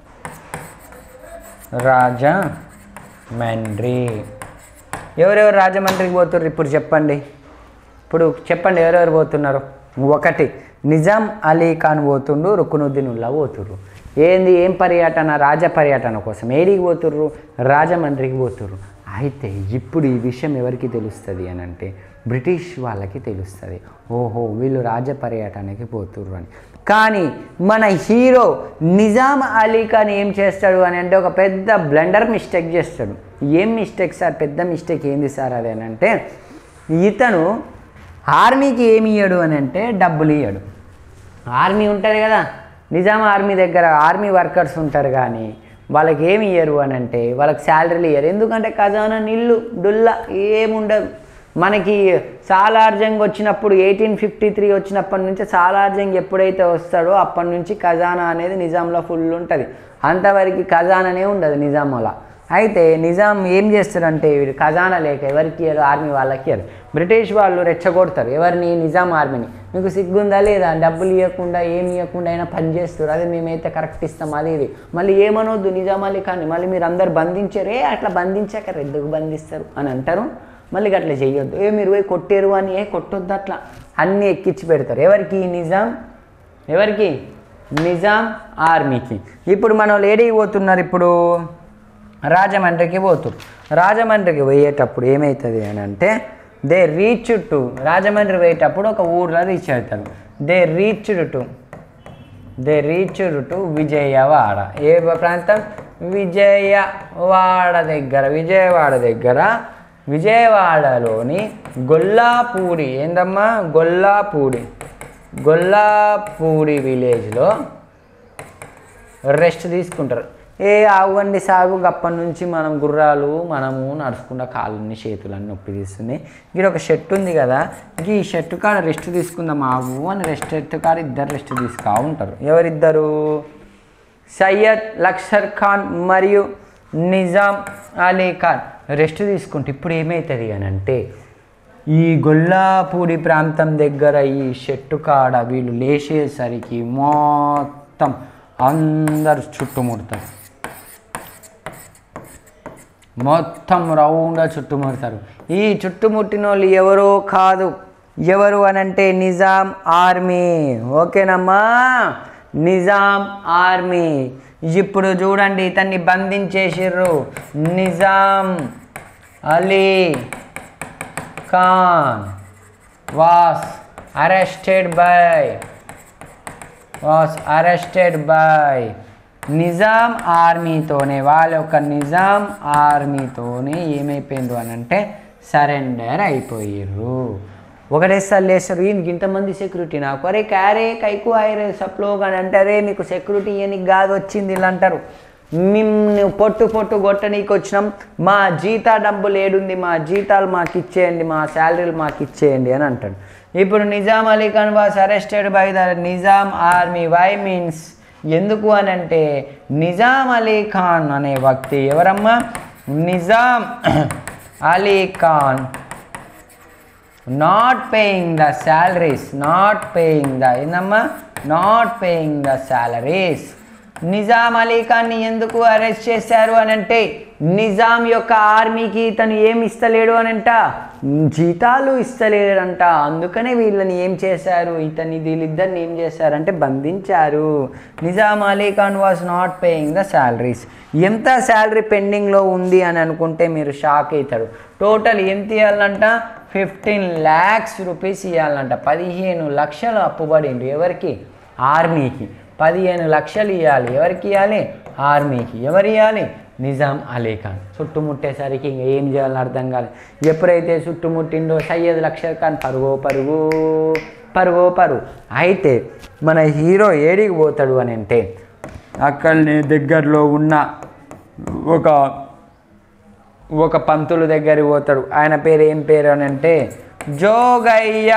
Rajahmundry ఎవరెవరు రాజమండ్రికి పోతుర్రు ఇప్పుడు చెప్పండి ఇప్పుడు చెప్పండి ఎవరెవరు పోతున్నారు ఒకటి నిజాం అలీ ఖాన్ పోతుండు రుకునుద్దీన్ ఉల్లా పోతుర్రు ఏంది ఏం పర్యటన రాజ పర్యటన కోసం ఏడికి పోతుర్రు రాజమండ్రికి పోతుర్రు అయితే ఇప్పుడు ఈ విషయం ఎవరికి తెలుస్తుంది అని అంటే బ్రిటిష్ వాళ్ళకి తెలుస్తుంది ఓహో వీళ్ళు రాజ పర్యటనకి పోతుర్రు అని కానీ మన హీరో నిజాం అలీ ఖాన్ ఏం చేస్తాడు అని అంటే ఒక పెద్ద బ్లండర్ మిస్టేక్ చేస్తాడు ఏం మిస్టేక్ సార్ పెద్ద మిస్టేక్ ఏంది సార్ అది అని అంటే ఇతను ఆర్మీకి ఏమి ఇయ్యడు అని అంటే డబ్బులు ఇయ్యడు ఆర్మీ ఉంటుంది కదా నిజాం ఆర్మీ దగ్గర ఆర్మీ వర్కర్స్ ఉంటారు కానీ వాళ్ళకి ఏమి ఇయ్యరు అని అంటే వాళ్ళకి శాలరీలు ఇయ్యరు ఎందుకంటే ఖజానా నిల్లు డుల్లా ఏముండదు మనకి సాలార్జంగ్ వచ్చినప్పుడు ఎయిటీన్ ఫిఫ్టీ త్రీ వచ్చినప్పటి నుంచి సాలార్జంగ్ ఎప్పుడైతే వస్తాడో అప్పటి నుంచి ఖజానా అనేది నిజాంలో ఫుల్ ఉంటుంది అంతవరకు ఖజానానే ఉండదు నిజాంలో అయితే నిజాం ఏం చేస్తారంటే వీడు ఖజానా లేక ఎవరికి ఇయ్యరు ఆర్మీ వాళ్ళకి ఇయ్యరు బ్రిటిష్ వాళ్ళు రెచ్చగొడతారు ఎవరిని నిజాం ఆర్మీని మీకు సిగ్గుందా లేదా డబ్బులు ఇవ్వకుండా ఏమి ఇవ్వకుండా అయినా పని చేస్తారు అదే మేమైతే కరెక్ట్ ఇస్తాం అది ఇది మళ్ళీ ఏమనొద్దు నిజాం అలీ ఖాన్ మళ్ళీ మీరు అందరు బంధించారు ఏ అట్లా బంధించాక ఎందుకు బంధిస్తారు అని అంటారు మళ్ళీ అట్లా చెయ్యొద్దు ఏ మీరు పోయి కొట్టారు అని ఏ కొట్టొద్దు అట్లా అన్నీ ఎక్కించి పెడతారు ఎవరికి నిజాం ఎవరికి నిజాం ఆర్మీకి ఇప్పుడు మనం ఏడికి పోతున్నారు ఇప్పుడు రాజమండ్రికి పోతురు రాజమండ్రికి పోయేటప్పుడు ఏమవుతుంది అని అంటే దే రీచ్ టు రాజమండ్రి పోయేటప్పుడు ఒక ఊర్లో రీచ్ అవుతారు they reached to they reached to Vijayawada ఏ ప్రాంతం విజయవాడ దగ్గర విజయవాడ దగ్గర విజయవాడలోని గొల్లాపూడి ఏందమ్మా గొల్లాపూడి గొల్లాపూడి విలేజ్లో రెస్ట్ తీసుకుంటారు ఏ ఆవుగండి సాగు అప్పటి నుంచి మనం గుర్రాలు మనము నడుచుకున్న కాళ్ళని చేతులన్నీ నొప్పి తీస్తున్నాయి ఇక్కడ ఒక షర్ట్ ఉంది కదా ఈ షర్ట్ కాడ రెస్ట్ తీసుకుందాం ఆవు అని రెస్ట్ షర్ట్ కాడ ఇద్దరు రెస్ట్ తీసుకా ఉంటారు ఎవరిద్దరు సయ్యద్ లక్షర్ ఖాన్ మరియు నిజాం అలీ ఖాన్ రెస్ట్ తీసుకుంటే ఇప్పుడు ఏమవుతుంది అని అంటే ఈ గొల్లాపూడి ప్రాంతం దగ్గర ఈ చెట్టు కాడ వీళ్ళు లేచేసరికి మొత్తం అందరు చుట్టుముడతారు మొత్తం రౌండ్గా చుట్టుముడతారు ఈ చుట్టుముట్టిన వాళ్ళు ఎవరో కాదు ఎవరు అని అంటే నిజాం ఆర్మీ ఓకేనమ్మా నిజాం ఆర్మీ ఇప్పుడు చూడండి ఇతన్ని బంధించేసిర్రు Nizam Ali Khan was arrested by was arrested by Nizam ఆర్మీతోనే వాళ్ళ యొక్క నిజాం ఆర్మీతోనే ఏమైపోయింది అని అంటే సరెండర్ అయిపోయిర్రు ఒకటేసారి లేస్తారు ఈయనకి ఇంతమంది సెక్యూరిటీ నాకు అరే క్యారే కైకు ఐరే సప్లో అని అంటే అరే మీకు సెక్యూరిటీ ఇయనికి కాదు వచ్చింది ఇలా అంటారు మిమ్ని పొట్టు పొట్టు కొట్టనీకి వచ్చినాం మా జీతా డబ్బులు ఏడుంది మా జీతాలు మాకు ఇచ్చేయండి మా శాలరీలు మాకు ఇచ్చేయండి అని అంటాడు ఇప్పుడు Nizam Ali Khan was arrested by the Nizam army why means ఎందుకు అని అంటే నిజాం అలీ ఖాన్ అనే వ్యక్తి ఎవరమ్మా Nizam Ali Khan not paying the salaries not paying the ఏందమ్మా not paying the salaries Nizam Ali ఖాన్ని ఎందుకు అరెస్ట్ చేశారు అని అంటే నిజాం యొక్క ఆర్మీకి ఇతను ఏమి ఇస్తలేడు అని అంట జీతాలు ఇస్తలేడంట అందుకనే వీళ్ళని ఏం చేశారు ఇతని వీళ్ళిద్దరిని ఏం చేశారంటే బంధించారు Nizam Ali Khan was not paying the salaries ఎంత శాలరీ పెండింగ్లో ఉంది అని అనుకుంటే మీరు షాక్ అవుతారు టోటల్ ఎంత ఇవ్వాలంట ఫిఫ్టీన్ ల్యాక్స్ రూపీస్ ఇవ్వాలంట పదిహేను లక్షలు అప్పుబడిండు ఎవరికి ఆర్మీకి పదిహేను లక్షలు ఇవ్వాలి ఎవరికి ఇవ్వాలి ఆర్మీకి ఎవరు ఇవ్వాలి నిజాం అలీ ఖాన్ చుట్టుముట్టేసరికి ఇంక ఏం చేయాలని అర్థం కాలేదు ఎప్పుడైతే చుట్టుముట్టిండో సయ్యద్ లక్షర్ ఖాన్ పరుగో పరుగు పరుగో పరుగు అయితే మన హీరో ఏడికి పోతాడు అని అంటే అక్కడనే దగ్గరలో ఉన్న ఒక ఒక పంతులు దగ్గరికి పోతాడు ఆయన పేరు ఏం పేరు అని అంటే జోగయ్య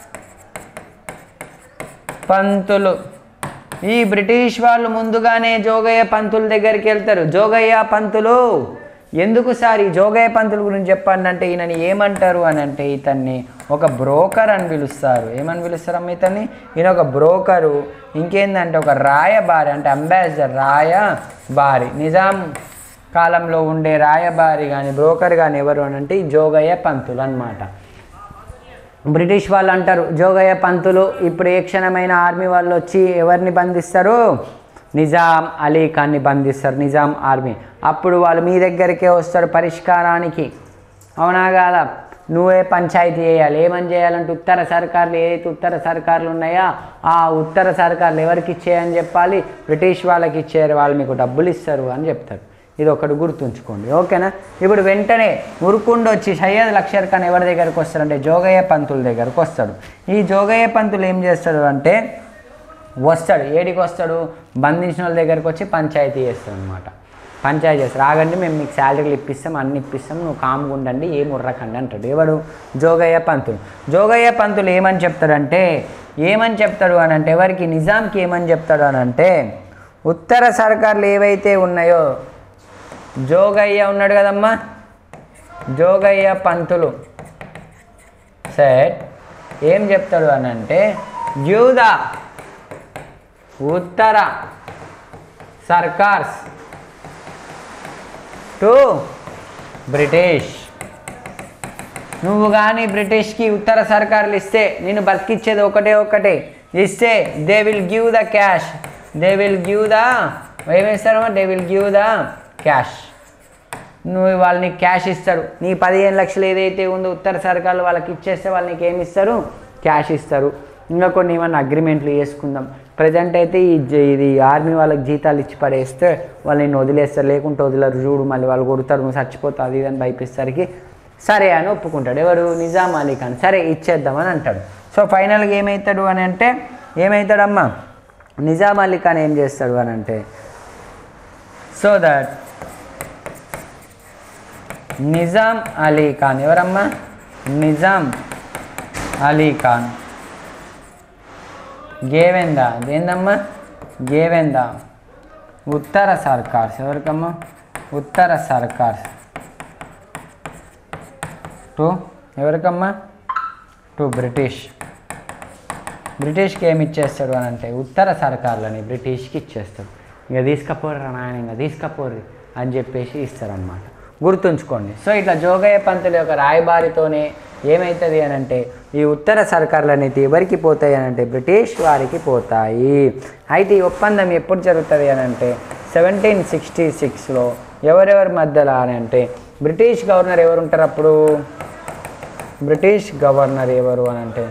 పంతులు ఈ బ్రిటిష్ వాళ్ళు ముందుగానే జోగయ్య పంతుల దగ్గరికి వెళ్తారు జోగయ్య పంతులు ఎందుకు సార్ ఈ జోగయ్య పంతుల గురించి చెప్పండి అంటే ఈయనని ఏమంటారు అని అంటే ఇతన్ని ఒక బ్రోకర్ అని పిలుస్తారు ఏమని పిలుస్తారమ్మ ఇతన్ని ఈయన ఒక బ్రోకరు ఇంకేందంటే ఒక రాయబారి అంటే అంబాసిడర్ రాయబారి నిజాం కాలంలో ఉండే రాయబారి కానీ బ్రోకర్ కానీ ఎవరు అని అంటే ఈ జోగయ్య పంతులు అన్నమాట బ్రిటిష్ వాళ్ళు అంటారు జోగయ్య పంతులు ఇప్పుడు ఏ క్షణమైన ఆర్మీ వాళ్ళు వచ్చి ఎవరిని బంధిస్తారు నిజాం అలీ ఖాన్ని బంధిస్తారు నిజాం ఆర్మీ అప్పుడు వాళ్ళు మీ దగ్గరికే వస్తారు పరిష్కారానికి అవునా కాదా నువ్వే పంచాయతీ చేయాలి ఏమని చేయాలంటే ఉత్తర సర్కార్లు ఏదైతే ఉత్తర సర్కార్లు ఉన్నాయో ఆ ఉత్తర సర్కార్లు ఎవరికి ఇచ్చేయని చెప్పాలి బ్రిటిష్ వాళ్ళకి ఇచ్చేయారు వాళ్ళు మీకు డబ్బులు ఇస్తారు అని చెప్తారు ఇది ఒకటి గుర్తుంచుకోండి ఓకేనా ఇప్పుడు వెంటనే ఉరుకుండు వచ్చి సయ్యద్ లక్షర్ ఖాన్ ఎవరి దగ్గరకు వస్తాడంటే జోగయ్య పంతుల దగ్గరకు వస్తాడు ఈ జోగయ్య పంతులు ఏం చేస్తాడు అంటే వస్తాడు ఏడికి వస్తాడు బంధించిన వాళ్ళ దగ్గరకు వచ్చి పంచాయతీ చేస్తాడు అనమాట పంచాయతీ చేస్తారు ఆగండి మేము మీకు శాలరీలు ఇప్పిస్తాం అన్ని ఇప్పిస్తాం నువ్వు కామ్గా ఉండండి ఏం ఉర్రకండి అంటాడు ఎవడు జోగయ్య పంతులు జోగయ్య పంతులు ఏమని చెప్తాడంటే ఏమని చెప్తాడు అని అంటే ఎవరికి నిజాంకి ఏమని చెప్తాడు అని అంటే ఉత్తర సర్కార్లు ఏవైతే ఉన్నాయో జోగయ్య ఉన్నాడు కదమ్మా జోగయ్య పంతులు సెట్ ఏం చెప్తాడు అని అంటే యూద ఉత్తర సర్కార్స్ టు బ్రిటిష్ నువ్వు కానీ బ్రిటిష్కి ఉత్తర సర్కార్లు ఇస్తే నేను బతికిచ్చేది ఒకటే ఒకటే ఇస్తే they will give the cash they will give the ఏమేస్తారమ్మా they will give the cash నువ్వు వాళ్ళు నీకు క్యాష్ ఇస్తారు నీ పదిహేను లక్షలు ఏదైతే ఉందో ఉత్తర సర్కార్లు వాళ్ళకి ఇచ్చేస్తే వాళ్ళు నీకు ఏమి ఇస్తారు క్యాష్ ఇస్తారు ఇంకా కొన్ని ఏమన్నా అగ్రిమెంట్లు చేసుకుందాం ప్రజెంట్ అయితే ఈ జ- ఇది ఆర్మీ వాళ్ళకి జీతాలు ఇచ్చి పడేస్తే వాళ్ళు నిన్ను వదిలేస్తారు లేకుంటే వదిలేరు చూడు మళ్ళీ వాళ్ళు కొడతారు నువ్వు చచ్చిపోతావు అది ఇది అని భయపిస్తారికి సరే అని ఒప్పుకుంటాడు ఎవరు నిజాం అలీ ఖాన్ సరే ఇచ్చేద్దామని అంటాడు సో ఫైనల్గా ఏమవుతాడు అని అంటే ఏమవుతాడమ్మా నిజాం అలీ ఖాన్ ఏం చేస్తాడు అని అంటే సో దట్ నిజాం అలీ ఖాన్ ఎవరమ్మా నిజాం అలీ ఖాన్ గేవెందా అదేందమ్మా గేవెందా ఉత్తర సర్కార్స్ ఎవరికమ్మా ఉత్తర సర్కార్స్ టు ఎవరికమ్మా టు బ్రిటిష్ బ్రిటిష్కి ఏమి ఇచ్చేస్తాడు అని అంటే ఉత్తర సర్కార్లని బ్రిటిష్కి ఇచ్చేస్తాడు ఇక తీసుకపోర్రా నాయన ఇంకా తీసుకపోర్రి అని చెప్పేసి ఇస్తారనమాట గుర్తుంచుకోండి సో ఇట్లా జోగయ్య పంతుల యొక్క రాయబారితోనే ఏమవుతుంది అని అంటే ఈ ఉత్తర సర్కార్లు అనేది ఎవరికి పోతాయి అని అంటే బ్రిటిష్ వారికి పోతాయి అయితే ఈ ఒప్పందం ఎప్పుడు జరుగుతుంది అని అంటే సెవెంటీన్ సిక్స్టీ సిక్స్లో ఎవరెవరి మధ్యలో అని అంటే బ్రిటిష్ గవర్నర్ ఎవరు ఉంటారు అప్పుడు బ్రిటిష్ గవర్నర్ ఎవరు అని అంటే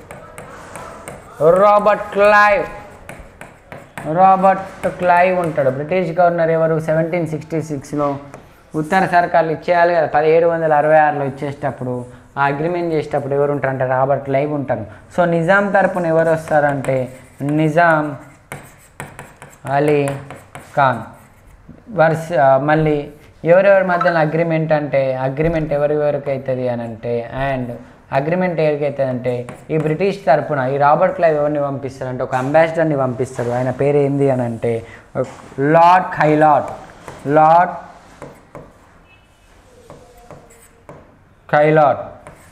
రాబర్ట్ క్లైవ్ రాబర్ట్ క్లైవ్ ఉంటాడు బ్రిటిష్ గవర్నర్ ఎవరు సెవెంటీన్ సిక్స్టీ సిక్స్లో ఉత్తర సర్కార్లు ఇచ్చేయాలి కదా పదిహేడు వందల అరవై ఆరులో ఇచ్చేటప్పుడు ఆ అగ్రిమెంట్ చేసేటప్పుడు ఎవరు ఉంటారు అంటే రాబర్ట్ క్లైవ్ ఉంటారు సో నిజాం తరపున ఎవరు వస్తారంటే నిజాం అలీ ఖాన్ వర్స్ మళ్ళీ ఎవరెవరి మధ్యన అగ్రిమెంట్ అంటే అగ్రిమెంట్ ఎవరెవరికి అవుతుంది అని అంటే అండ్ అగ్రిమెంట్ ఎవరికి అవుతుంది అంటే ఈ బ్రిటిష్ తరపున ఈ రాబర్ట్ క్లైవ్ ఎవరిని పంపిస్తారంటే ఒక అంబాసిడర్ని పంపిస్తారు ఆయన పేరు ఏంది అని అంటే లార్డ్ ఖైలాట్ లార్డ్ ఖైలాట్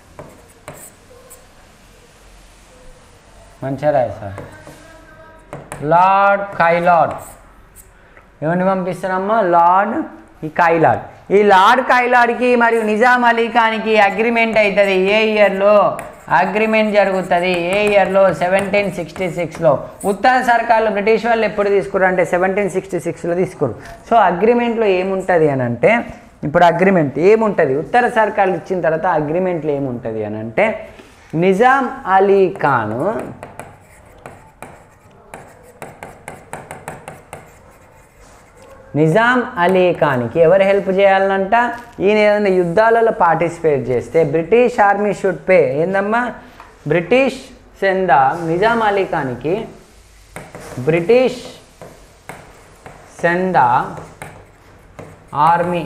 మంచిగా రాయి సార్ లార్డ్ కైలాడ్ ఎవరిని పంపిస్తారమ్మా లార్డ్ ఈ కైలాడ్ ఈ లార్డ్ కైలాడ్కి మరియు నిజాం అలీ ఖాన్కి అగ్రిమెంట్ అవుతుంది ఏ ఇయర్లో అగ్రిమెంట్ జరుగుతుంది ఏ ఇయర్లో సెవెంటీన్ సిక్స్టీ సిక్స్లో ఉత్తర సర్కార్లు బ్రిటిష్ వాళ్ళు ఎప్పుడు తీసుకురు అంటే సెవెంటీన్ సిక్స్టీ సిక్స్లో తీసుకురు సో అగ్రిమెంట్లో ఏముంటుంది అని అంటే ఇప్పుడు అగ్రిమెంట్ ఏముంటుంది ఉత్తర సర్కార్లు ఇచ్చిన తర్వాత అగ్రిమెంట్లో ఏముంటుంది అని అంటే నిజాం అలీ ఖాను నిజాం అలీ ఖాన్కి ఎవరు హెల్ప్ చేయాలంట ఈయన ఏదైనా యుద్ధాలలో పార్టిసిపేట్ చేస్తే బ్రిటిష్ ఆర్మీ షుడ్ పే ఏందమ్మా బ్రిటిష్ సెంద నిజాం అలీ ఖాన్కి British send the army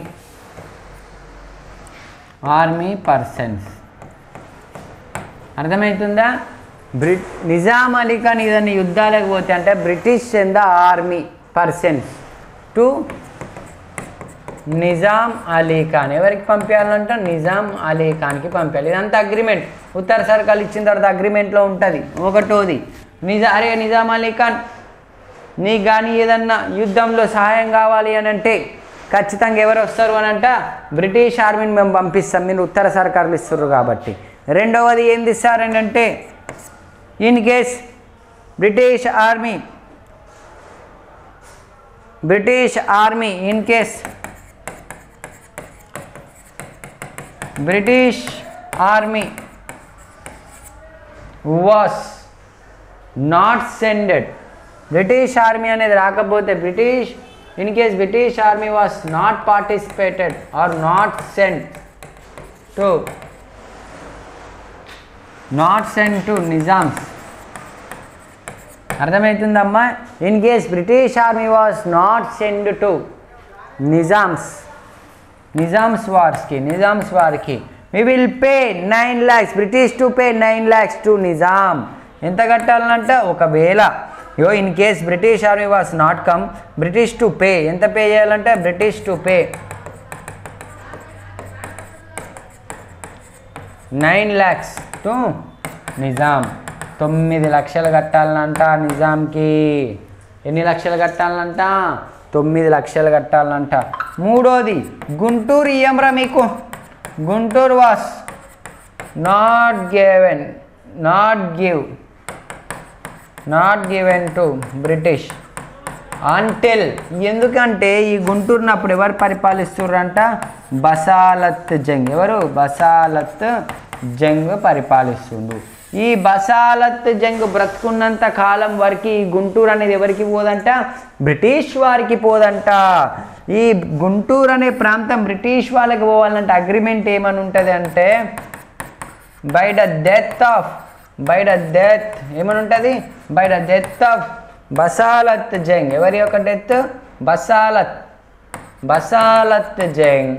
army persons అర్థమవుతుందా బ్రిట్ నిజాం అలీ ఖాన్ ఏదైనా యుద్ధాలకు పోతే అంటే British send the army persons to Nizam Ali Khan ఎవరికి పంపించాలంట నిజాం అలీ ఖాన్కి పంపించాలి ఇదంతా అగ్రిమెంట్ ఉత్తర సర్కార్ ఇచ్చిన తర్వాత అగ్రిమెంట్లో ఉంటుంది ఒకటోది నిజా అరే నిజాం అలీ ఖాన్ నీకు కానీ ఏదన్నా యుద్ధంలో సహాయం కావాలి అని అంటే ఖచ్చితంగా ఎవరు వస్తారు అని అంట బ్రిటిష్ ఆర్మీని మేము పంపిస్తాం మీరు ఉత్తర సర్కార్లు ఇస్తారు కాబట్టి రెండవది ఏంది ఇస్తారు అని అంటే in case British army British army in case British army was not sended British army అనేది రాకపోతే British in case British army was not participated or not send to not send to Nizams అర్థమవుతుందమ్మా in case British army was not send to Nizams Nizams వార్స్కి నిజామ్స్ వారికి we will pay nine lakhs British to pay nine lakhs to Nizam ఎంత కట్టాలంట ఒకవేళ యో in case British army was not come British to pay ఎంత pay చేయాలంటే British to pay nine lakhs to Nizam తొమ్మిది లక్షలు కట్టాలంట నిజాంకి ఎన్ని లక్షలు కట్టాలంట తొమ్మిది లక్షలు కట్టాలంట మూడోది గుంటూరు ఇయ్యంరా మీకు Guntur was not given not give not given to British అంటెల్ ఎందుకంటే ఈ గుంటూరుని అప్పుడు ఎవరు పరిపాలిస్తున్నారంట బసాలత్ జంగ్ ఎవరు బసాలత్ జంగ్ పరిపాలిస్తుండు ఈ బసాలత్ జంగ్ బ్రతుకున్నంత కాలం వరకు ఈ గుంటూరు అనేది ఎవరికి పోదంట బ్రిటిష్ వారికి పోదంట ఈ గుంటూరు అనే ప్రాంతం బ్రిటిష్ వాళ్ళకి పోవాలంటే అగ్రిమెంట్ ఏమని ఉంటుంది అంటే by the death of by the death ఏమని ఉంటుంది by the death of Basalat Jung ఎవరి యొక్క death Basalat Basalat Jung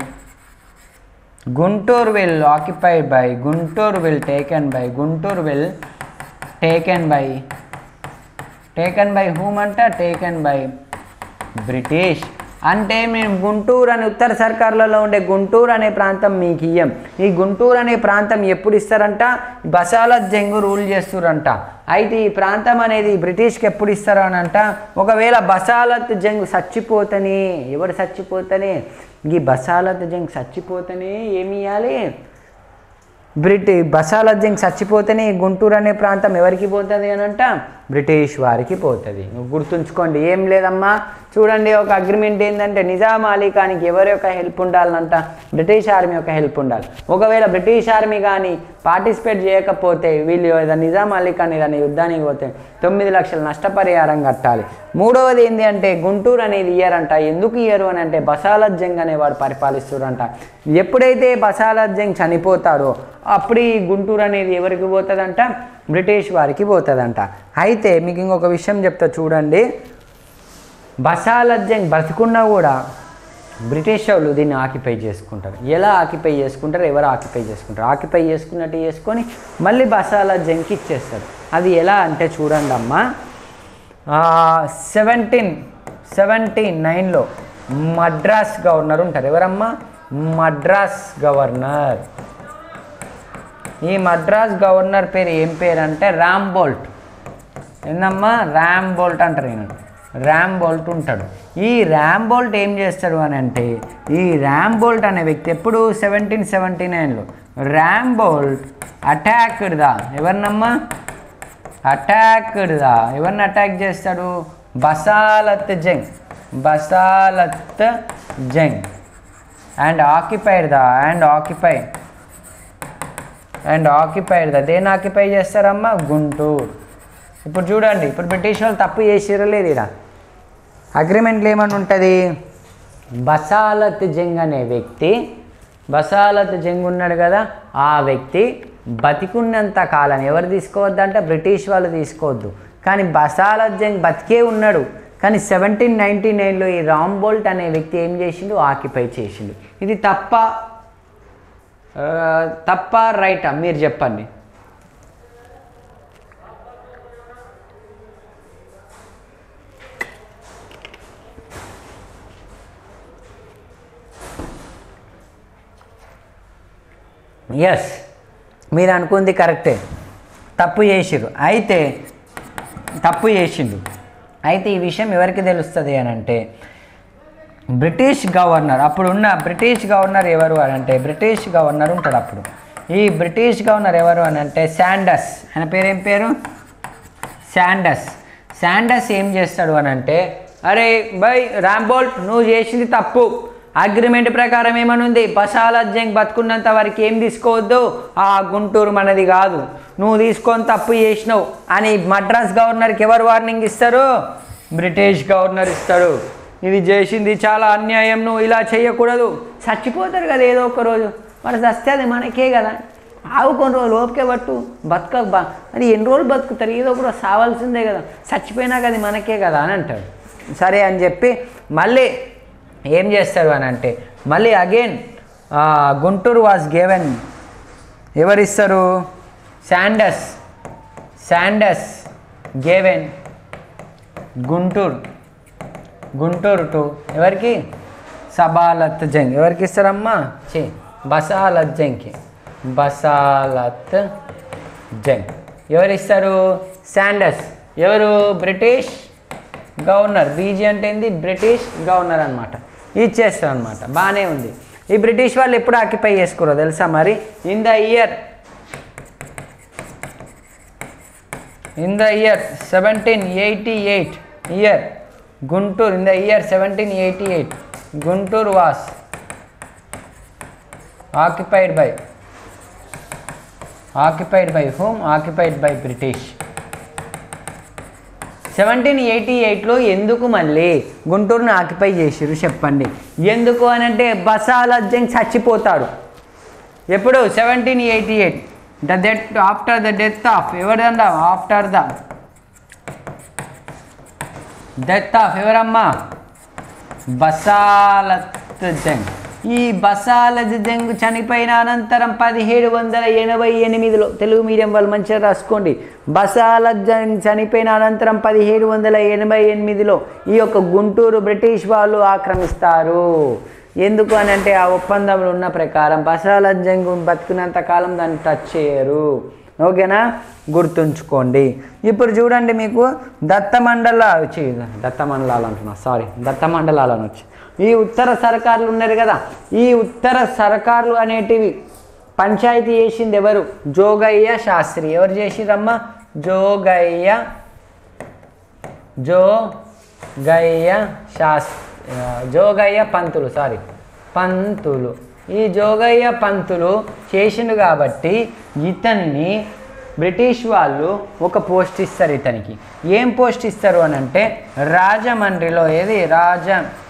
Guntur will occupied by Guntur will taken by Guntur will taken by taken by whom అంట టేకెన్ బై బ్రిటిష్ అంటే మేము గుంటూరు అనే ఉత్తర సర్కార్లలో ఉండే గుంటూరు అనే ప్రాంతం మీకు ఇయ్యం ఈ గుంటూరు అనే ప్రాంతం ఎప్పుడు ఇస్తారంట బసాలత్ జంగు రూల్ చేస్తారంట అయితే ఈ ప్రాంతం అనేది బ్రిటిష్కి ఎప్పుడు ఇస్తారు అని అంట ఒకవేళ బసాలత్ జంగ్ చచ్చిపోతనే ఎవరు చచ్చిపోతనే ఈ బసాలత్ జంగ్ చచ్చిపోతనే ఏమి ఇవ్వాలి బ్రిటి బసాలత్ జంగ్ చచ్చిపోతేనే ఈ గుంటూరు అనే ప్రాంతం ఎవరికి పోతుంది అని అంట బ్రిటిష్ వారికి పోతుంది నువ్వు గుర్తుంచుకోండి ఏం లేదమ్మా చూడండి ఒక అగ్రిమెంట్ ఏంటంటే నిజాం అలీ ఖాన్కి ఎవరి యొక్క హెల్ప్ ఉండాలంట బ్రిటిష్ ఆర్మీ యొక్క హెల్ప్ ఉండాలి ఒకవేళ బ్రిటిష్ ఆర్మీ కానీ పార్టిసిపేట్ చేయకపోతే వీళ్ళు ఏదైనా నిజాం అలీ ఖాన్ ఏదైనా యుద్ధానికి పోతే తొమ్మిది లక్షల నష్టపరిహారం కట్టాలి మూడవది ఏంటి అంటే గుంటూరు అనేది ఇయ్యరంట ఎందుకు ఇయ్యరు అని అంటే బసాలత్ జంగ్ అనేవాడు పరిపాలిస్తురంట ఎప్పుడైతే బసాలత్ జంగ్ చనిపోతాడో అప్పుడు ఈ గుంటూరు అనేది ఎవరికి పోతుందంట బ్రిటిష్ వారికి పోతుందంట అయితే మీకు ఇంకొక విషయం చెప్తా చూడండి బసాలత్ జంగ్ బ్రతుకున్నా కూడా బ్రిటిష్ వాళ్ళు దీన్ని ఆక్యుపై చేసుకుంటారు ఎలా ఆక్యుపై చేసుకుంటారు ఎవరు ఆక్యుపై చేసుకుంటారు ఆక్యుపై చేసుకున్నట్టు చేసుకొని మళ్ళీ బసాలత్ జంగ్కి ఇచ్చేస్తారు అది ఎలా అంటే చూడండి అమ్మా సెవెంటీన్ సెవెంటీ నైన్లో మద్రాస్ గవర్నర్ ఉంటారు ఎవరమ్మా మద్రాస్ గవర్నర్ ఈ మద్రాస్ గవర్నర్ పేరు ఏం పేరు అంటే రామ్ బోల్ట్ ఏందమ్మా ర్యామ్ బోల్ట్ అంటారు ఈయన ర్యామ్ బోల్ట్ ఉంటాడు ఈ ర్యామ్ బోల్ట్ ఏం చేస్తాడు అని అంటే ఈ ర్యామ్ బోల్ట్ అనే వ్యక్తి ఎప్పుడు సెవెంటీన్ సెవెంటీ నైన్లో ర్యామ్ బోల్ట్ అటాక్డ్ దా ఎవరినమ్మా అటాక్డ్ దా ఎవరిని అటాక్ చేస్తాడు Basalat Jung Basalat Jung and occupied the and occupy and occupied the దేని ఆక్యుపై చేస్తారమ్మా గుంటూరు ఇప్పుడు చూడండి ఇప్పుడు బ్రిటిష్ వాళ్ళు తప్పు చేసిరో లేదు ఇక్కడ అగ్రిమెంట్లు ఏమని ఉంటుంది బసాలత్ జంగ్ అనే వ్యక్తి బసాలత్ జంగ్ ఉన్నాడు కదా ఆ వ్యక్తి బతికున్నంత కాలం ఎవరు తీసుకోవద్దంటే బ్రిటిష్ వాళ్ళు తీసుకోవద్దు కానీ బసాలత్ జంగ్ బతికే ఉన్నాడు కానీ సెవెంటీన్ నైన్టీ నైన్లో ఈ రామ్ బోల్ట్ అనే వ్యక్తి ఏం చేసిండు ఆక్యుపై చేసిండు ఇది తప్ప ఆ, తప్ప రైటా మీరు చెప్పండి ఎస్ మీరు అనుకుంది కరెక్టే తప్పు చేసిర్రు అయితే తప్పు చేసిండు అయితే ఈ విషయం ఎవరికి తెలుస్తుంది అని అంటే బ్రిటిష్ గవర్నర్ అప్పుడు ఉన్న బ్రిటిష్ గవర్నర్ ఎవరు అని అంటే బ్రిటిష్ గవర్నర్ ఉంటాడు అప్పుడు ఈ బ్రిటిష్ గవర్నర్ ఎవరు అని అంటే శాండస్ ఆయన పేరు ఏం పేరు శాండస్ శాండస్ ఏం చేస్తాడు అని అంటే అరే బై రాంబోల్ట్ నువ్వు చేసింది తప్పు అగ్రిమెంట్ ప్రకారం ఏమనుంది బసాలత్ జంగ్ బతుకున్నంత వరకు ఏం తీసుకోవద్దు ఆ గుంటూరు మనది కాదు నువ్వు తీసుకొని తప్పు చేసినావు అని మద్రాస్ గవర్నర్కి ఎవరు వార్నింగ్ ఇస్తారు బ్రిటిష్ గవర్నర్ ఇస్తాడు ఇది చేసింది చాలా అన్యాయం నువ్వు ఇలా చేయకూడదు చచ్చిపోతారు కదా ఏదో ఒక రోజు మరి చస్తే అది మనకే కదా ఆవు కొన్ని రోజులు ఓపిక పట్టు బతక బా అది ఎన్ని రోజులు బతుకుతారు ఏదో కూడా సావాల్సిందే కదా చచ్చిపోయినా అది మనకే కదా అని అంటాడు సరే అని చెప్పి మళ్ళీ ఏం చేస్తారు అని అంటే మళ్ళీ అగైన్ గుంటూరు వాజ్ గేవెన్ ఎవరిస్తారు శాండస్ శాండస్ గేవెన్ గుంటూరు గుంటూరు టు ఎవరికి సబాలత్ జంగ్ ఎవరికి ఇస్తారమ్మా చే బసాలత్ జంగ్కి బసాలత్ జంగ్ ఎవరు ఇస్తారు శాండస్ ఎవరు బ్రిటిష్ గవర్నర్ బీజీ అంటే ఏంది బ్రిటిష్ గవర్నర్ అనమాట ఇచ్చేస్తారు అనమాట బాగానే ఉంది ఈ బ్రిటిష్ వాళ్ళు ఎప్పుడు ఆక్యుపై చేసుకోరో తెలుసా మరి in the year in the year seventeen eighty eight year Guntur in the year seventeen eighty eight Guntur was occupied by occupied by whom occupied by British seventeen eighty ఎయిట్లో ఎందుకు మళ్ళీ గుంటూరుని ఆక్యుపై చేసిర్రు చెప్పండి ఎందుకు అని అంటే బసాలజ్జంగ్ చచ్చిపోతాడు ఎప్పుడు seventeen eighty eight the death after the death of ఎవరంట ఆఫ్టర్ ద డెత్ ఆఫ్ ఎవరమ్మా బసాలత్ జంగ్ ఈ బసాలత్ జంగ్ చనిపోయిన అనంతరం పదిహేడు వందల ఎనభై ఎనిమిదిలో తెలుగు మీడియం వాళ్ళు మంచిగా రాసుకోండి బసాలత్ జంగ్ చనిపోయిన అనంతరం పదిహేడు వందల ఎనభై ఎనిమిదిలో ఈ యొక్క గుంటూరు బ్రిటిష్ వాళ్ళు ఆక్రమిస్తారు ఎందుకు అని అంటే ఆ ఒప్పందంలో ఉన్న ప్రకారం బసాలత్ జంగ్ బతుకున్నంత కాలం దాన్ని టచ్ చేయరు ఓకేనా గుర్తుంచుకోండి ఇప్పుడు చూడండి మీకు దత్తమండల వచ్చి దత్తమండలాలు అంటున్నా సారీ దత్తమండలాలు అని వచ్చి ఈ ఉత్తర సర్కార్లు ఉన్నారు కదా ఈ ఉత్తర సర్కార్లు అనేటివి పంచాయతీ చేసింది ఎవరు జోగయ్య శాస్త్రి ఎవరు చేసిరమ్మా జోగయ్య జోగయ్య శాస్త్రి జోగయ్య పంతులు సారీ పంతులు ఈ జోగయ్య పంతులు చేసిండు కాబట్టి ఇతన్ని బ్రిటిష్ వాళ్ళు ఒక పోస్ట్ ఇస్తారు ఇతనికి ఏం పోస్ట్ ఇస్తారు అని అంటే రాజమండ్రిలో ఏది రాజ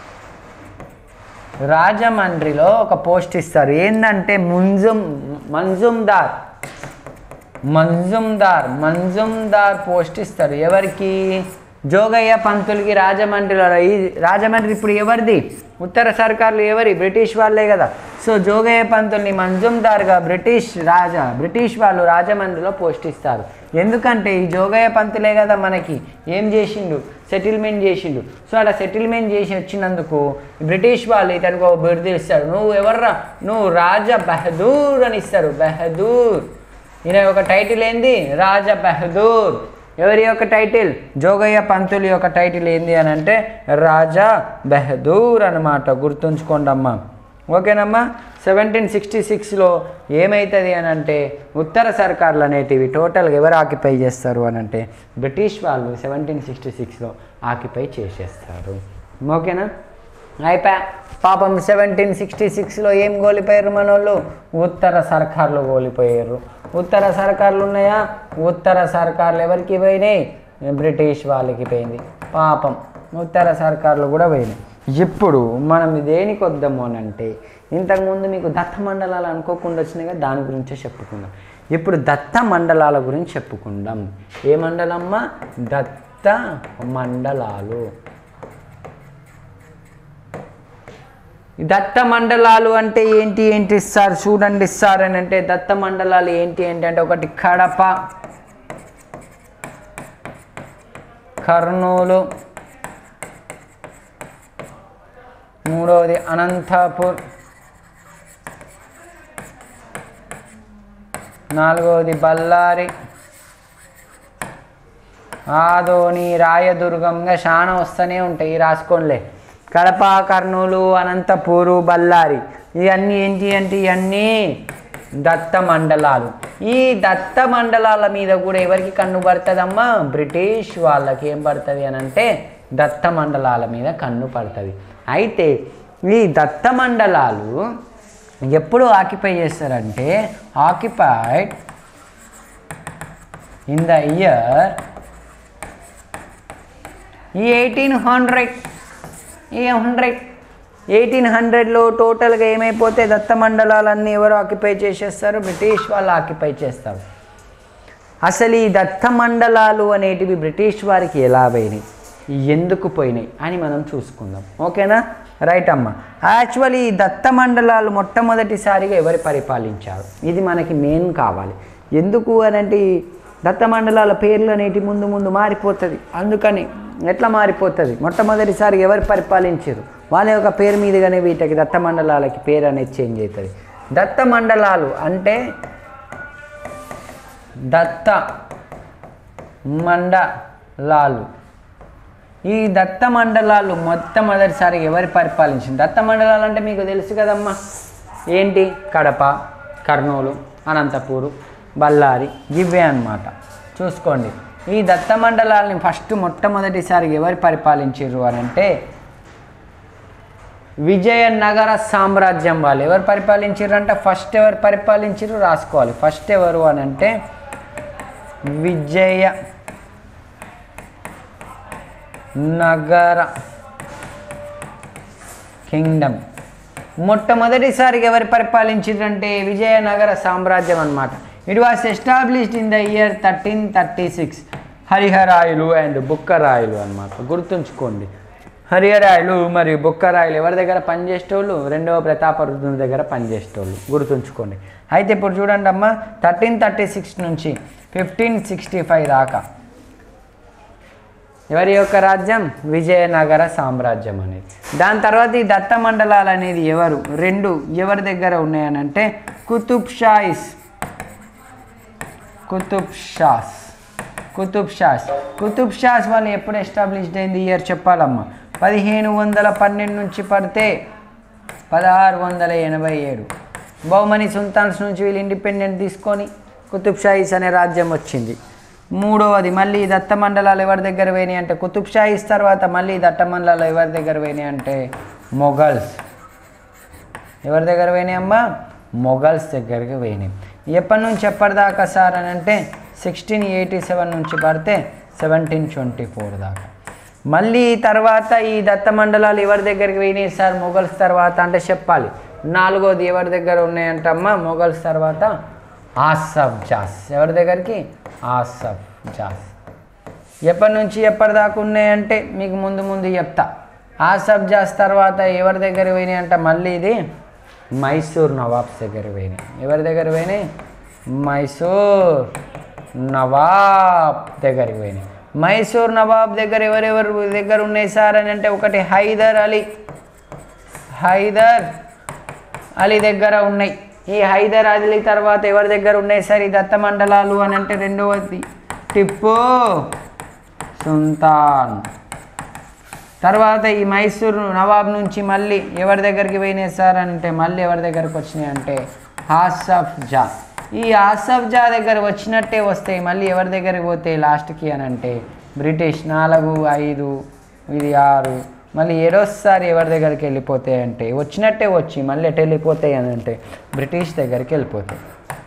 రాజమండ్రిలో ఒక పోస్ట్ ఇస్తారు ఏంటంటే ముంజుమ్ మంజుమ్దార్ మంజుమ్దార్ మంజుమ్దార్ పోస్ట్ ఇస్తారు ఎవరికి జోగయ్య పంతులకి రాజమండ్రిలో ఈ రాజమండ్రి ఇప్పుడు ఎవరిది ఉత్తర సర్కార్లు ఎవరి బ్రిటిష్ వాళ్ళే కదా సో జోగయ్య పంతుల్ని మంజుమ్దార్గా బ్రిటిష్ రాజా బ్రిటిష్ వాళ్ళు రాజమండ్రిలో పోస్ట్ ఇస్తారు ఎందుకంటే ఈ జోగయ్య పంతులే కదా మనకి ఏం చేసిండు సెటిల్మెంట్ చేసిండు సో అలా సెటిల్మెంట్ చేసి వచ్చినందుకు బ్రిటిష్ వాళ్ళు ఇతనికి ఒక బిరుదు ఇస్తారు నువ్వు ఎవర్రా నువ్వు రాజా బహదూర్ అని ఇస్తారు బహదూర్ ఈయన యొక్క టైటిల్ ఏంది రాజా బహదూర్ ఎవరి యొక్క టైటిల్ జోగయ్య పంతులు యొక్క టైటిల్ ఏంది అని అంటే రాజా బెహదూర్ అనమాట గుర్తుంచుకోండి అమ్మా ఓకేనమ్మా సెవెంటీన్ సిక్స్టీ సిక్స్లో ఏమవుతుంది అని అంటే ఉత్తర సర్కార్లు అనేటివి టోటల్గా ఎవరు ఆక్యుపై చేస్తారు అని అంటే బ్రిటిష్ వాళ్ళు సెవెంటీన్ సిక్స్టీ సిక్స్లో ఆక్యుపై చేసేస్తారు ఓకేనా అయిపోయా పాపం సెవెంటీన్ సిక్స్టీ సిక్స్లో ఏం కోల్పోయారు మన వాళ్ళు ఉత్తర సర్కార్లు కోల్పోయారు ఉత్తర సర్కార్లు ఉన్నాయా ఉత్తర సర్కార్లు ఎవరికి పోయినాయి బ్రిటిష్ వాళ్ళకి పోయింది పాపం ఉత్తర సర్కార్లు కూడా పోయినాయి ఇప్పుడు మనం దేనికి వద్దాము అని అంటే ఇంతకుముందు మీకు దత్త మండలాలు అనుకోకుండా వచ్చినాయి కదా దాని గురించే చెప్పుకుందాం ఇప్పుడు దత్త మండలాల గురించి చెప్పుకుందాం ఏ మండలమ్మా దత్త మండలాలు ఈ దత్త మండలాలు అంటే ఏంటి ఏంటి సార్ చూడండి సార్ అని అంటే దత్త మండలాలు ఏంటి ఏంటి అంటే ఒకటి కడప కర్నూలు మూడవది అనంతపూర్ నాలుగవది బళ్ళారి ఆదోని రాయదుర్గంగా చాలా వస్తూనే ఉంటాయి రాసుకోనిలే కడప కర్నూలు అనంతపూరు బళ్ళారి ఇవన్నీ ఏంటి అంటే ఇవన్నీ దత్త మండలాలు ఈ దత్త మండలాల మీద కూడా ఎవరికి కన్ను పడుతుందమ్మా బ్రిటిష్ వాళ్ళకి ఏం పడుతుంది అని అంటే దత్త మండలాల మీద కన్ను పడుతుంది అయితే ఈ దత్త మండలాలు ఎప్పుడు ఆక్యుపై చేస్తారంటే ఆక్యుపైడ్ ఇన్ ద ఇయర్ ఈ ఎయిటీన్ హండ్రెడ్ ఈ హండ్రెడ్ ఎయిటీన్ హండ్రెడ్లో టోటల్గా ఏమైపోతే దత్త మండలాలన్నీ ఎవరు ఆక్యుపై చేసేస్తారు బ్రిటిష్ వాళ్ళు ఆక్యుపై చేస్తారు అసలు ఈ దత్త మండలాలు అనేటివి బ్రిటిష్ వారికి ఎలా పోయినాయి ఎందుకు పోయినాయి అని మనం చూసుకుందాం ఓకేనా రైట్ అమ్మ యాక్చువల్లీ ఈ దత్త మండలాలు మొట్టమొదటిసారిగా ఎవరు పరిపాలించారు ఇది మనకి మెయిన్ కావాలి ఎందుకు అని అంటే ఈ దత్త మండలాల పేర్లు అనేటి ముందు ముందు మారిపోతుంది అందుకని ఎట్లా మారిపోతుంది మొట్టమొదటిసారి ఎవరు పరిపాలించారు వాళ్ళ యొక్క పేరు మీదుగానే వీటికి దత్త మండలాలకి పేరు అనేది చేంజ్ అవుతుంది దత్త మండలాలు అంటే దత్త మండలాలు ఈ దత్త మండలాలు మొట్టమొదటిసారి ఎవరు పరిపాలించింది దత్త మండలాలు అంటే మీకు తెలుసు కదమ్మా ఏంటి కడప కర్నూలు అనంతపూరు బళ్ళారి ఇవే అన్నమాట చూసుకోండి ఈ దత్త మండలాల్ని ఫస్ట్ మొట్టమొదటిసారి ఎవరు పరిపాలించారు అని అంటే విజయనగర సామ్రాజ్యం వాళ్ళు ఎవరు పరిపాలించారు అంటే ఫస్ట్ ఎవరు పరిపాలించారు రాసుకోవాలి ఫస్ట్ ఎవరు అని అంటే విజయ నగర కింగ్డమ్ మొట్టమొదటిసారిగా ఎవరు పరిపాలించారంటే విజయనగర సామ్రాజ్యం అన్నమాట it was established in the year thirteen thirty six Harihararayalu and Bukkarayalu అన్నమాట గుర్తుంచుకోండి హరిహరాయలు మరియు బుక్కరాయలు ఎవరి దగ్గర పనిచేసేటోళ్ళు రెండవ ప్రతాపరుద్రుని దగ్గర పనిచేసేటోళ్ళు గుర్తుంచుకోండి అయితే ఇప్పుడు చూడండి అమ్మ థర్టీన్ థర్టీ సిక్స్ నుంచి ఫిఫ్టీన్ సిక్స్టీ ఫైవ్ దాకా ఎవరి యొక్క రాజ్యం విజయనగర సామ్రాజ్యం అనేది దాని తర్వాత ఈ దత్త మండలాలు అనేది ఎవరు రెండు ఎవరి దగ్గర ఉన్నాయనంటే కుతుబ్ షాయిస్ కుతుబ్ షాస్ కుతుబ్ షాస్ కుతుబ్ షాస్ వాళ్ళు ఎప్పుడు ఎస్టాబ్లిష్డ్ అయింది ఇయర్ చెప్పాలమ్మా పదిహేను వందల పన్నెండు నుంచి పడితే పదహారు వందల ఎనభై ఏడు బహుమని సుల్తాన్స్ నుంచి వీళ్ళు ఇండిపెండెంట్ తీసుకొని కుతుబ్ షాయిస్ అనే రాజ్యం వచ్చింది మూడవది మళ్ళీ ఈ దత్త మండలాలు ఎవరి దగ్గర పోయినాయి అంటే కుతుబ్ షాయిస్ తర్వాత మళ్ళీ ఈ దత్త మండలాలు ఎవరి దగ్గర పోయినాయి అంటే మొఘల్స్ ఎవరి దగ్గర పోయినాయి అమ్మా మొఘల్స్ దగ్గరికి పోయినాయి ఎప్పటి నుంచి ఎప్పటిదాకా సార్ అని అంటే సిక్స్టీన్ ఎయిటీ సెవెన్ నుంచి పడితే సెవెంటీన్ ట్వంటీ ఫోర్ దాకా మళ్ళీ ఈ తర్వాత ఈ దత్త మండలాలు ఎవరి దగ్గరికి పోయినాయి సార్ మొఘల్స్ తర్వాత అంటే చెప్పాలి నాలుగోది ఎవరి దగ్గర ఉన్నాయంటమ్మా మొఘల్స్ తర్వాత ఆసఫ్ జాస్ ఎవరి దగ్గరికి ఆసఫ్ జాస్ ఎప్పటి నుంచి ఎప్పటిదాకా ఉన్నాయంటే మీకు ముందు ముందు చెప్తా ఆసఫ్ జాస్ తర్వాత ఎవరి దగ్గర పోయినాయి అంటే మళ్ళీ ఇది మైసూర్ నవాబ్స్ దగ్గర పోయినాయి ఎవరి దగ్గర పోయినాయి మైసూర్ నవాబ్ దగ్గరికి పోయినాయి మైసూర్ నవాబ్ దగ్గర ఎవరెవరు దగ్గర ఉన్నాయి సార్ అని అంటే ఒకటి హైదర్ అలీ హైదర్ అలీ దగ్గర ఉన్నాయి ఈ హైదర్ అలీ తర్వాత ఎవరి దగ్గర ఉన్నాయి సార్ ఈ దత్త మండలాలు అని అంటే రెండవది టిప్పు సుల్తాన్ తర్వాత ఈ మైసూర్ నవాబ్ నుంచి మళ్ళీ ఎవరి దగ్గరికి పోయినాయి సార్ అని అంటే మళ్ళీ ఎవరి దగ్గరికి వచ్చినాయి అంటే ఆసఫ్ జా ఈ ఆసఫ్ జా దగ్గర వచ్చినట్టే వస్తాయి మళ్ళీ ఎవరి దగ్గరికి పోతే లాస్ట్కి అని అంటే బ్రిటిష్ నాలుగు ఐదు ఇది ఆరు మళ్ళీ ఏడోసారి ఎవరి దగ్గరికి వెళ్ళిపోతాయి అంటే వచ్చినట్టే వచ్చి మళ్ళీ ఎటు వెళ్ళిపోతాయి అని అంటే బ్రిటిష్ దగ్గరికి వెళ్ళిపోతాయి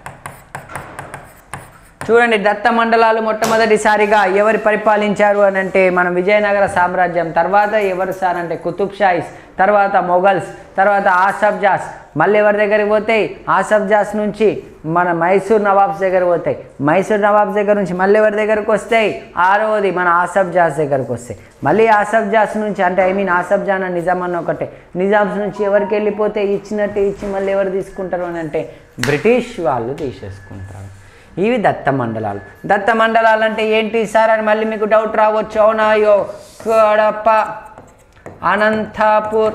చూడండి దత్త మండలాలు మొట్టమొదటిసారిగా ఎవరు పరిపాలించారు అని అంటే మన విజయనగర సామ్రాజ్యం తర్వాత ఎవరు సార్ అంటే కుతుబ్ షాయిస్ తర్వాత మొఘల్స్ తర్వాత ఆసఫ్ జాస్ మళ్ళీ ఎవరి దగ్గరికి పోతాయి ఆసఫ్ జాస్ నుంచి మన మైసూర్ నవాబ్స్ దగ్గర పోతాయి మైసూర్ నవాబ్స్ దగ్గర నుంచి మళ్ళీ ఎవరి దగ్గరకు వస్తాయి ఆరవది మన ఆసఫ్ జాస్ దగ్గరకు వస్తాయి మళ్ళీ ఆసఫ్ జాస్ నుంచి అంటే ఐ మీన్ ఆసఫ్ జాన్ అని నిజాం అన్న ఒకటే నిజామ్స్ నుంచి ఎవరికి వెళ్ళిపోతే ఇచ్చినట్టే ఇచ్చి మళ్ళీ ఎవరు తీసుకుంటారు అని అంటే బ్రిటిష్ వాళ్ళు తీసేసుకుంటారు ఇవి దత్త మండలాలు దత్త మండలాలు అంటే ఏంటి సార్ అని మళ్ళీ మీకు డౌట్ రావచ్చు అవునాయో కడప అనంతపూర్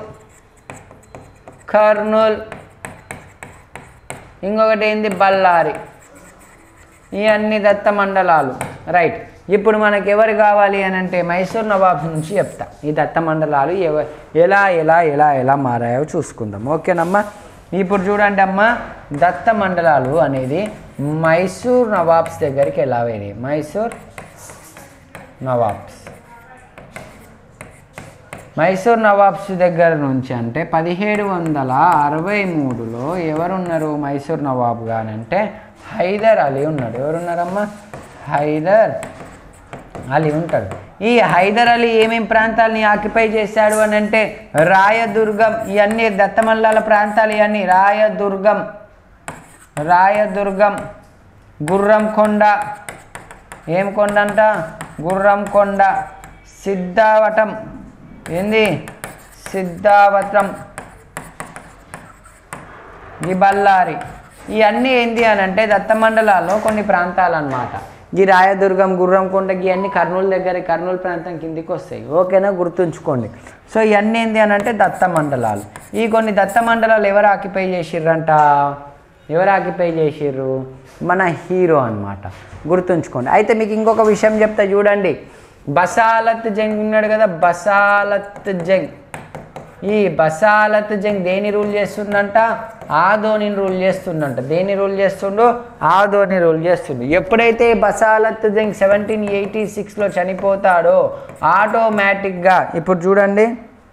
కర్నూల్ ఇంకొకటి ఏంది బళ్ళారి ఇవన్నీ దత్త మండలాలు రైట్ ఇప్పుడు మనకి ఎవరు కావాలి అని అంటే మైసూర్ నవాబ్ నుంచి చెప్తా ఈ దత్త మండలాలు ఎవ ఎలా ఎలా ఎలా ఎలా మారాయో చూసుకుందాం ఓకేనమ్మా ఇప్పుడు చూడండి అమ్మా దత్త మండలాలు అనేది మైసూర్ నవాబ్స్ దగ్గరికి ఎలా పోయినాయి మైసూర్ నవాబ్స్ మైసూర్ నవాబ్స్ దగ్గర నుంచి అంటే పదిహేడు వందల అరవై మూడులో ఎవరున్నారు మైసూర్ నవాబ్గా అని అంటే హైదర్ అలీ ఉన్నాడు ఎవరున్నారమ్మా హైదర్ అలీ ఉంటాడు ఈ హైదర్ అలీ ఏమేం ప్రాంతాలని ఆక్యుపై చేశాడు అని అంటే రాయదుర్గం ఇవన్నీ దత్తమల్లాల ప్రాంతాలు ఇవన్నీ రాయదుర్గం రాయదుర్గం గుర్రం కొండ ఏం కొండ అంట గుర్రం కొండ సిద్ధావటం ఏంది సిద్ధావతం ఈ బళ్ళారి ఇవన్నీ ఏంది అని అంటే దత్తమండలాల్లో కొన్ని ప్రాంతాలు అన్నమాట ఈ రాయదుర్గం గుర్రం కొండకి ఇవన్నీ కర్నూలు దగ్గర కర్నూలు ప్రాంతం కిందికి వస్తాయి ఓకేనా గుర్తుంచుకోండి సో ఇవన్నీ ఏంది అని అంటే దత్త మండలాలు ఈ కొన్ని దత్త మండలాలు ఎవరు ఆక్యుపై చేసిర్రంట ఎవరు ఆక్యుపై చేసిర్రు మన హీరో అన్నమాట గుర్తుంచుకోండి అయితే మీకు ఇంకొక విషయం చెప్తా చూడండి బసాలత్ జంగ్ ఉన్నాడు కదా బసాలత్ జంగ్ ఈ బసాలత్ జంగ్ దేని రూల్ చేస్తుందంట ఆదోనిని రూల్ చేస్తుందంట దేని రూల్ చేస్తుండో ఆదోని రూల్ చేస్తుండు ఎప్పుడైతే బసాలత్ జంగ్ సెవెంటీన్ ఎయిటీ సిక్స్లో చనిపోతాడో ఆటోమేటిక్గా ఇప్పుడు చూడండి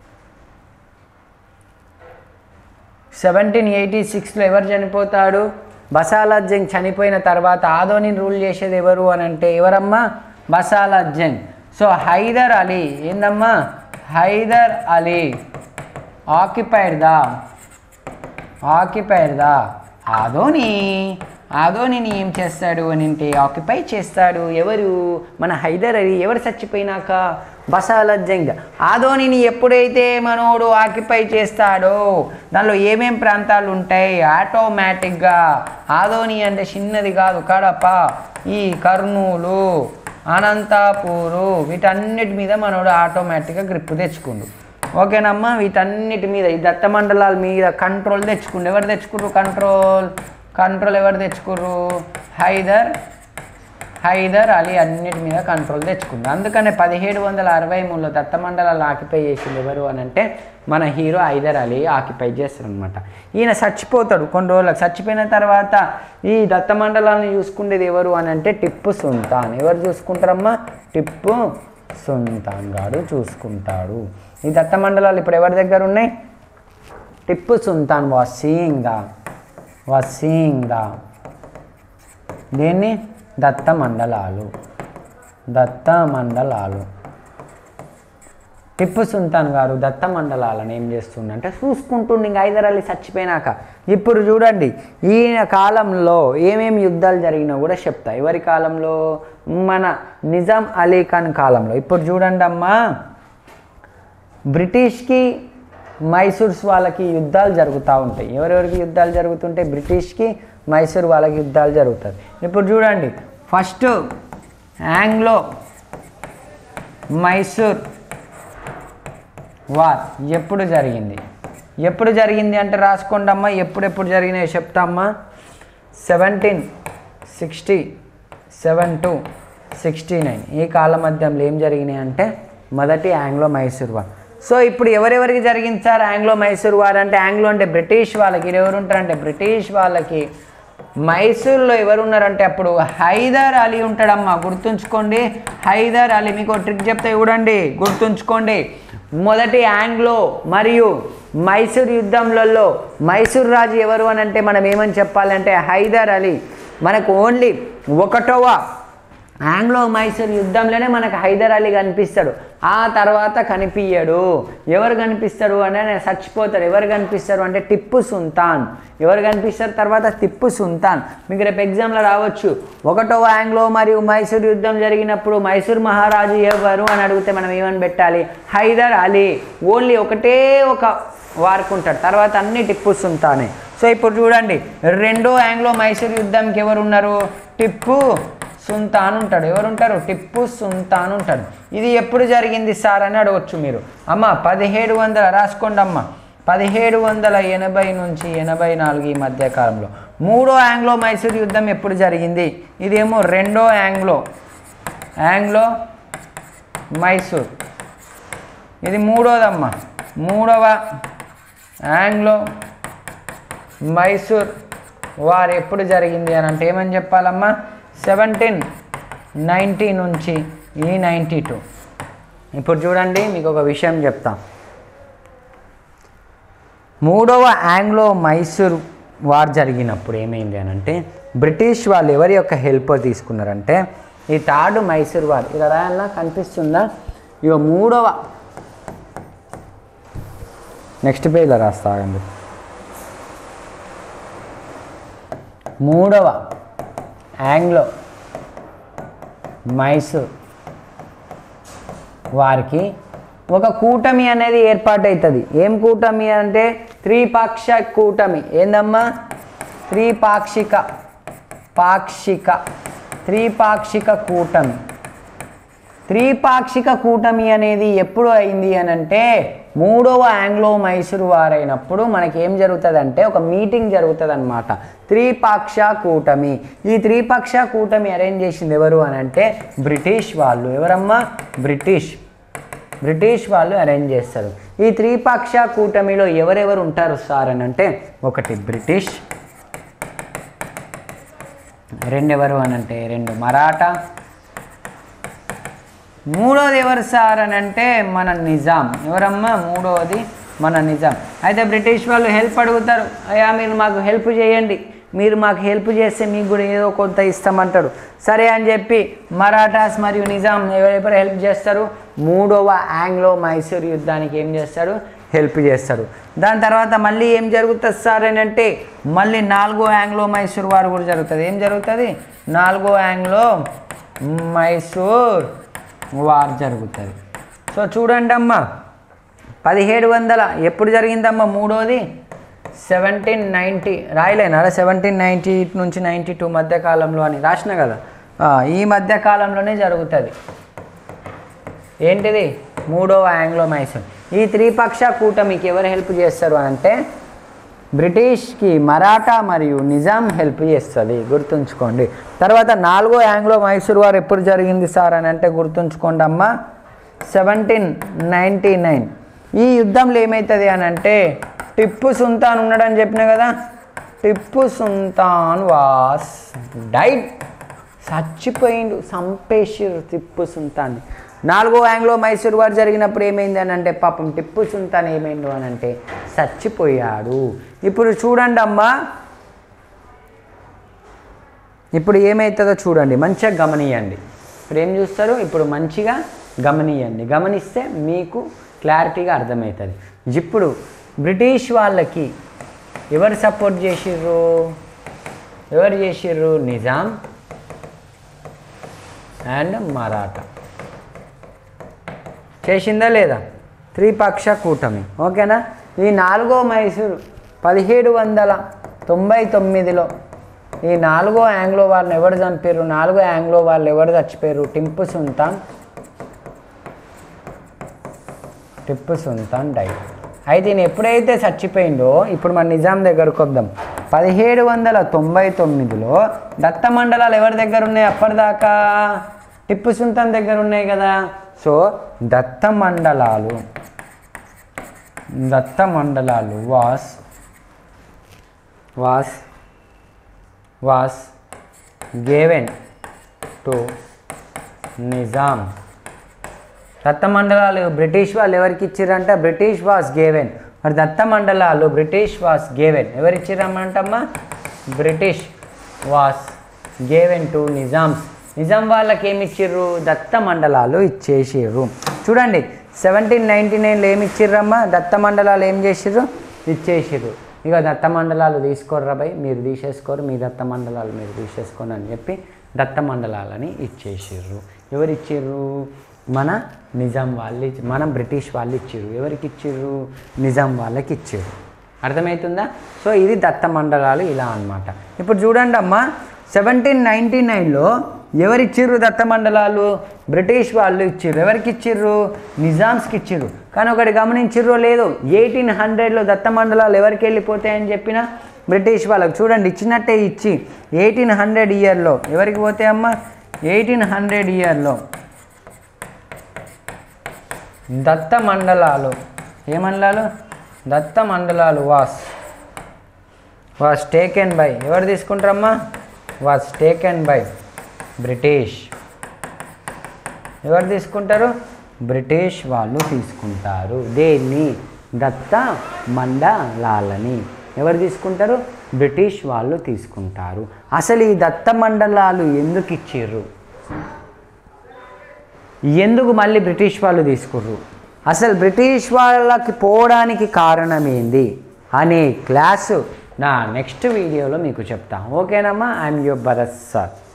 సెవెంటీన్ ఎయిటీ సిక్స్లో ఎవరు చనిపోతాడు బసాలత్ జంగ్ చనిపోయిన తర్వాత ఆదోని రూల్ చేసేది ఎవరు అని అంటే ఎవరమ్మా బసాలత్ జంగ్ సో హైదర్ అలీ ఏందమ్మా Haidar Ali occupied the occupied the Adoni ఆదోనిని ఏం చేస్తాడు అని అంటే ఆక్యుపై చేస్తాడు ఎవరు మన హైదర్ అలీ ఎవరు చచ్చిపోయినాక బసాలత్ జంగ్ ఆదోనిని ఎప్పుడైతే మనోడు ఆక్యుపై చేస్తాడో దానిలో ఏమేం ప్రాంతాలు ఉంటాయి ఆటోమేటిక్గా ఆదోని అంటే చిన్నది కాదు కడప ఈ కర్నూలు అనంతపూరు వీటన్నిటి మీద మనోడు ఆటోమేటిక్గా గ్రిప్ తెచ్చుకుండు ఓకేనమ్మా వీటన్నిటి మీద ఈ దత్త మండలాల మీద కంట్రోల్ తెచ్చుకుండు ఎవరు తెచ్చుకుర్రు కంట్రోల్ కంట్రోల్ ఎవరు తెచ్చుకుర్రు హైదర్ హైదర్ అలీ అన్నిటి మీద కంట్రోల్ తెచ్చుకుంది అందుకనే పదిహేడు వందల అరవై మూడులో దత్త మండలాలు ఆక్యుపై చేసింది ఎవరు అని అంటే మన హీరో హైదర్ అలీ ఆక్యుపై చేస్తారు అనమాట ఈయన చచ్చిపోతాడు కొన్ని రోజులకు చచ్చిపోయిన తర్వాత ఈ దత్త మండలాలను చూసుకునేది ఎవరు అని అంటే టిప్పు సుల్తాన్ ఎవరు చూసుకుంటారమ్మా టిప్పు సుల్తాన్ గారు చూసుకుంటాడు ఈ దత్త మండలాలు ఇప్పుడు ఎవరి దగ్గర ఉన్నాయి Tipu Sultan was ceding the was ceding the దీన్ని దత్త మండలాలు దత్త మండలాలు టిప్పు సుల్తాన్ గారు దత్త మండలాలను ఏం చేస్తుండంటే చూసుకుంటుండే ఇంకా హైదర్ అలీ చచ్చిపోయినాక ఇప్పుడు చూడండి ఈయన కాలంలో ఏమేమి యుద్ధాలు జరిగినా కూడా చెప్తా ఎవరి కాలంలో మన నిజాం అలీ ఖాన్ కాలంలో ఇప్పుడు చూడండి అమ్మా బ్రిటిష్కి మైసూర్స్ వాళ్ళకి యుద్ధాలు జరుగుతూ ఉంటాయి ఎవరెవరికి యుద్ధాలు జరుగుతుంటాయి బ్రిటిష్కి మైసూర్ వాళ్ళకి యుద్ధాలు జరుగుతుంది ఇప్పుడు చూడండి ఫస్ట్ ఆంగ్లో మైసూర్ వార్ ఎప్పుడు జరిగింది ఎప్పుడు జరిగింది అంటే రాసుకోండి అమ్మా ఎప్పుడెప్పుడు జరిగినాయో చెప్తామ్మా seventeen sixty seven to sixty nine ఈ కాల మధ్యంలో ఏం జరిగినాయి అంటే మొదటి ఆంగ్లో మైసూర్ వార్ సో ఇప్పుడు ఎవరెవరికి జరిగింది సార్ ఆంగ్లో మైసూర్ వార్ అంటే ఆంగ్లో అంటే బ్రిటిష్ వాళ్ళకి ఇది ఎవరు ఉంటారంటే బ్రిటిష్ వాళ్ళకి మైసూర్లో ఎవరు ఉన్నారంటే అప్పుడు హైదర్ అలీ ఉంటాడమ్మా గుర్తుంచుకోండి హైదర్ అలీ మీకు ఒక ట్రిక్ చెప్తే చూడండి గుర్తుంచుకోండి మొదటి ఆంగ్లో మరియు మైసూర్ యుద్ధంలలో మైసూర్ రాజు ఎవరు అని అంటే మనం ఏమని చెప్పాలంటే హైదర్ అలీ మనకు ఓన్లీ ఒకటవ ఆంగ్లో మైసూర్ యుద్ధంలోనే మనకు హైదర్ అలీ కనిపిస్తాడు ఆ తర్వాత కనిపించడు ఎవరు కనిపిస్తారు అంటే ఆయన చచ్చిపోతారు ఎవరు కనిపిస్తారు అంటే టిప్పు సుల్తాన్ ఎవరు కనిపిస్తారు తర్వాత టిప్పు సుల్తాన్ మీకు రేపు ఎగ్జామ్లో రావచ్చు ఒకటవ ఆంగ్లో మరియు మైసూర్ యుద్ధం జరిగినప్పుడు మైసూర్ మహారాజు ఎవరు అని అడిగితే మనం ఏమని పెట్టాలి హైదర్ అలీ ఓన్లీ ఒకటే ఒక వారుకుంటాడు తర్వాత అన్ని టిప్పు సుల్తానే సో ఇప్పుడు చూడండి రెండో ఆంగ్లో మైసూర్ యుద్ధంకి ఎవరు ఉన్నారు టిప్పు సుల్తాన్ ఉంటాడు ఎవరు ఉంటారు టిప్పు సుల్తాన్ ఉంటాడు ఇది ఎప్పుడు జరిగింది సార్ అని అడగచ్చు మీరు అమ్మ పదిహేడు వందల రాసుకోండి అమ్మ పదిహేడు వందల ఎనభై నుంచి ఎనభై నాలుగు ఈ మధ్య కాలంలో మూడో ఆంగ్లో మైసూర్ యుద్ధం ఎప్పుడు జరిగింది ఇదేమో రెండో ఆంగ్లో ఆంగ్లో మైసూర్ ఇది మూడోదమ్మ మూడవ ఆంగ్లో మైసూర్ వార్ ఎప్పుడు జరిగింది అని అంటే ఏమని చెప్పాలమ్మా సెవెంటీన్ నైంటీ నుంచి ఈ నైంటీ టూ ఇప్పుడు చూడండి మీకు ఒక విషయం చెప్తా మూడవ ఆంగ్లో మైసూర్ వార్ జరిగినప్పుడు ఏమైంది అని అంటే బ్రిటిష్ వాళ్ళు ఎవరి యొక్క హెల్ప్ తీసుకున్నారంటే ఈ థర్డ్ మైసూర్ వార్ ఇలా రాయాలన్నా కనిపిస్తుందా ఇక మూడవ నెక్స్ట్ పేజ్లో రాస్తా ఆగండి మూడవ ఆంగ్లో మైసూర్ వారికి ఒక కూటమి అనేది ఏర్పాటవుతుంది ఏం కూటమి అంటే త్రిపాక్ష కూటమి ఏందమ్మా త్రిపాక్షిక పాక్షిక త్రిపాక్షిక కూటమి త్రిపాక్షిక కూటమి అనేది ఎప్పుడు అయింది అని అంటే మూడవ ఆంగ్లో మైసూరు వారైనప్పుడు మనకి ఏం జరుగుతుంది అంటే ఒక మీటింగ్ జరుగుతుంది అనమాట త్రిపాక్ష కూటమి ఈ త్రిపక్ష కూటమి అరేంజ్ చేసింది ఎవరు అని అంటే బ్రిటిష్ వాళ్ళు ఎవరమ్మా బ్రిటిష్ బ్రిటిష్ వాళ్ళు అరేంజ్ చేస్తారు ఈ త్రిపక్ష కూటమిలో ఎవరెవరు ఉంటారు సార్ అని అంటే ఒకటి బ్రిటిష్ రెండు ఎవరు అని అంటే రెండు మరాఠా మూడోది ఎవరు సార్ అని అంటే మన నిజాం ఎవరమ్మా మూడోది మన నిజాం అయితే బ్రిటిష్ వాళ్ళు హెల్ప్ అడుగుతారు అయ్యా మీరు మాకు హెల్ప్ చేయండి మీరు మాకు హెల్ప్ చేస్తే మీకు కూడా ఏదో కొంత ఇస్తామంటాడు సరే అని చెప్పి మరాఠాస్ మరియు నిజాం ఎవరెవరు హెల్ప్ చేస్తారు మూడవ ఆంగ్లో మైసూర్ యుద్ధానికి ఏం చేస్తాడు హెల్ప్ చేస్తాడు దాని తర్వాత మళ్ళీ ఏం జరుగుతుంది సార్ అని అంటే మళ్ళీ నాలుగో ఆంగ్లో మైసూర్ వారు కూడా జరుగుతుంది ఏం జరుగుతుంది నాలుగో ఆంగ్లో మైసూర్ వార్ జరుగుతుంది సో చూడండి అమ్మా పదిహేడు వందల ఎప్పుడు జరిగిందమ్మా మూడోది సెవెంటీన్ నైంటీ రాయలేనా సెవెంటీన్ నైంటీ నుంచి నైంటీ టూ మధ్య కాలంలో అని రాసిన కదా ఆ, ఈ మధ్య కాలంలోనే జరుగుతుంది ఏంటిది మూడవ ఆంగ్లో మైసూర్ ఈ త్రిపక్ష కూటమికి ఎవరు హెల్ప్ చేస్తారు అని అంటే బ్రిటిష్కి మరాఠా మరియు నిజాం హెల్ప్ చేస్తుంది గుర్తుంచుకోండి తర్వాత నాలుగో ఆంగ్లో మైసూర్ వారు ఎప్పుడు జరిగింది సార్ అని అంటే గుర్తుంచుకోండి అమ్మ సెవెంటీన్ నైంటీ నైన్ ఈ యుద్ధంలో ఏమవుతుంది అని అంటే టిప్పు సుల్తాన్ ఉన్నాడని చెప్పిన కదా టిప్పు సుల్తాన్ వాస్ డైట్ చచ్చిపోయిండు చంపేసిర్రు టిప్పు సుల్తాన్ని నాలుగో ఆంగ్లో మైసూర్ వారు జరిగినప్పుడు ఏమైంది అని అంటే పాపం టిప్పు సుల్తాన్ ఏమైండు అని అంటే చచ్చిపోయాడు ఇప్పుడు చూడండి అమ్మా ఇప్పుడు ఏమవుతుందో చూడండి మంచిగా గమనియండి ఇప్పుడు ఏం చూస్తారు ఇప్పుడు మంచిగా గమనియండి గమనిస్తే మీకు క్లారిటీగా అర్థమవుతుంది ఇప్పుడు బ్రిటిష్ వాళ్ళకి ఎవరు సపోర్ట్ చేసిర్రు ఎవరు చేసిర్రు నిజాం అండ్ మరాఠా చేసిందా లేదా త్రిపక్ష కూటమి ఓకేనా ఈ నాలుగో మైసూరు పదిహేడు వందల తొంభై తొమ్మిదిలో ఈ నాలుగో ఆంగ్లో వాళ్ళని ఎవరు చంపారు నాలుగో ఆంగ్లో వాళ్ళు ఎవరు చచ్చిపోయారు టింపు సుల్తాన్ టిప్పు సుల్తాన్ డై అయితే ఈయన ఎప్పుడైతే చచ్చిపోయిందో ఇప్పుడు మన నిజాం దగ్గరకు వద్దాం పదిహేడు వందల తొంభై తొమ్మిదిలో దత్త మండలాలు ఎవరి దగ్గర ఉన్నాయి అప్పటిదాకా టిప్పు సుల్తాన్ దగ్గర ఉన్నాయి కదా సో దత్త మండలాలు దత్త మండలాలు was was was given to Nizam దత్త మండలాలు బ్రిటిష్ వాళ్ళు ఎవరికి ఇచ్చిర్రంట బ్రిటిష్ వాస్ గేవెన్ మరి దత్త మండలాలు బ్రిటిష్ వాస్ గేవెన్ ఎవరు ఇచ్చిరమ్మంటమ్మా British was given to Nizams Nizam వాళ్ళకి ఏమి ఇచ్చిర్రు దత్త మండలాలు ఇచ్చేసిర్రు చూడండి సెవెంటీన్ నైన్టీ నైన్లో ఏమి ఇచ్చిర్రమ్మా దత్త మండలాలు ఏం చేసిర్రు ఇచ్చేసిర్రు ఇక దత్త మండలాలు తీసుకోర్రా బై మీరు తీసేసుకోరు మీ దత్త మండలాలు మీరు తీసేసుకోండి అని చెప్పి దత్త మండలాలని ఇచ్చేసిర్రు ఎవరు ఇచ్చిర్రు మన నిజాం వాళ్ళు ఇచ్చి- మన బ్రిటిష్ వాళ్ళు ఇచ్చిర్రు ఎవరికి ఇచ్చిర్రు నిజాం వాళ్ళకి ఇచ్చిర్రు అర్థమవుతుందా సో ఇది దత్త మండలాలు ఇలా అన్నమాట ఇప్పుడు చూడండి అమ్మా సెవెంటీన్ నైంటీ నైన్లో ఎవరు ఇచ్చిర్రు దత్త మండలాలు బ్రిటిష్ వాళ్ళు ఇచ్చిర్రు ఎవరికి ఇచ్చిర్రు నిజామ్స్కి ఇచ్చిర్రు కానీ ఒకటి గమనించిర్రో లేదు ఎయిటీన్ హండ్రెడ్లో దత్త మండలాలు ఎవరికి వెళ్ళిపోతాయని చెప్పిన బ్రిటిష్ వాళ్ళకి చూడండి ఇచ్చినట్టే ఇచ్చి ఎయిటీన్ హండ్రెడ్ ఇయర్లో ఎవరికి పోతాయమ్మా ఎయిటీన్ హండ్రెడ్ ఇయర్లో దత్త మండలాలు ఏ మండలాలు దత్త మండలాలు వాస్ వాస్ టేకెన్ బై ఎవరు తీసుకుంటారమ్మా వాస్ టేకెన్ బై బ్రిటిష్ ఎవరు తీసుకుంటారు బ్రిటిష్ వాళ్ళు తీసుకుంటారు దేన్ని దత్త మండలాలని ఎవరు తీసుకుంటారు బ్రిటిష్ వాళ్ళు తీసుకుంటారు అసలు ఈ దత్త మండలాలు ఎందుకు ఇచ్చిర్రు ఎందుకు మళ్ళీ బ్రిటిష్ వాళ్ళు తీసుకుర్రు అసలు బ్రిటిష్ వాళ్ళకి పోవడానికి కారణం ఏంది అనే క్లాసు నా నెక్స్ట్ వీడియోలో మీకు చెప్తా ఓకేనమ్మా ఐఎమ్ యువర్ భరత్ సార్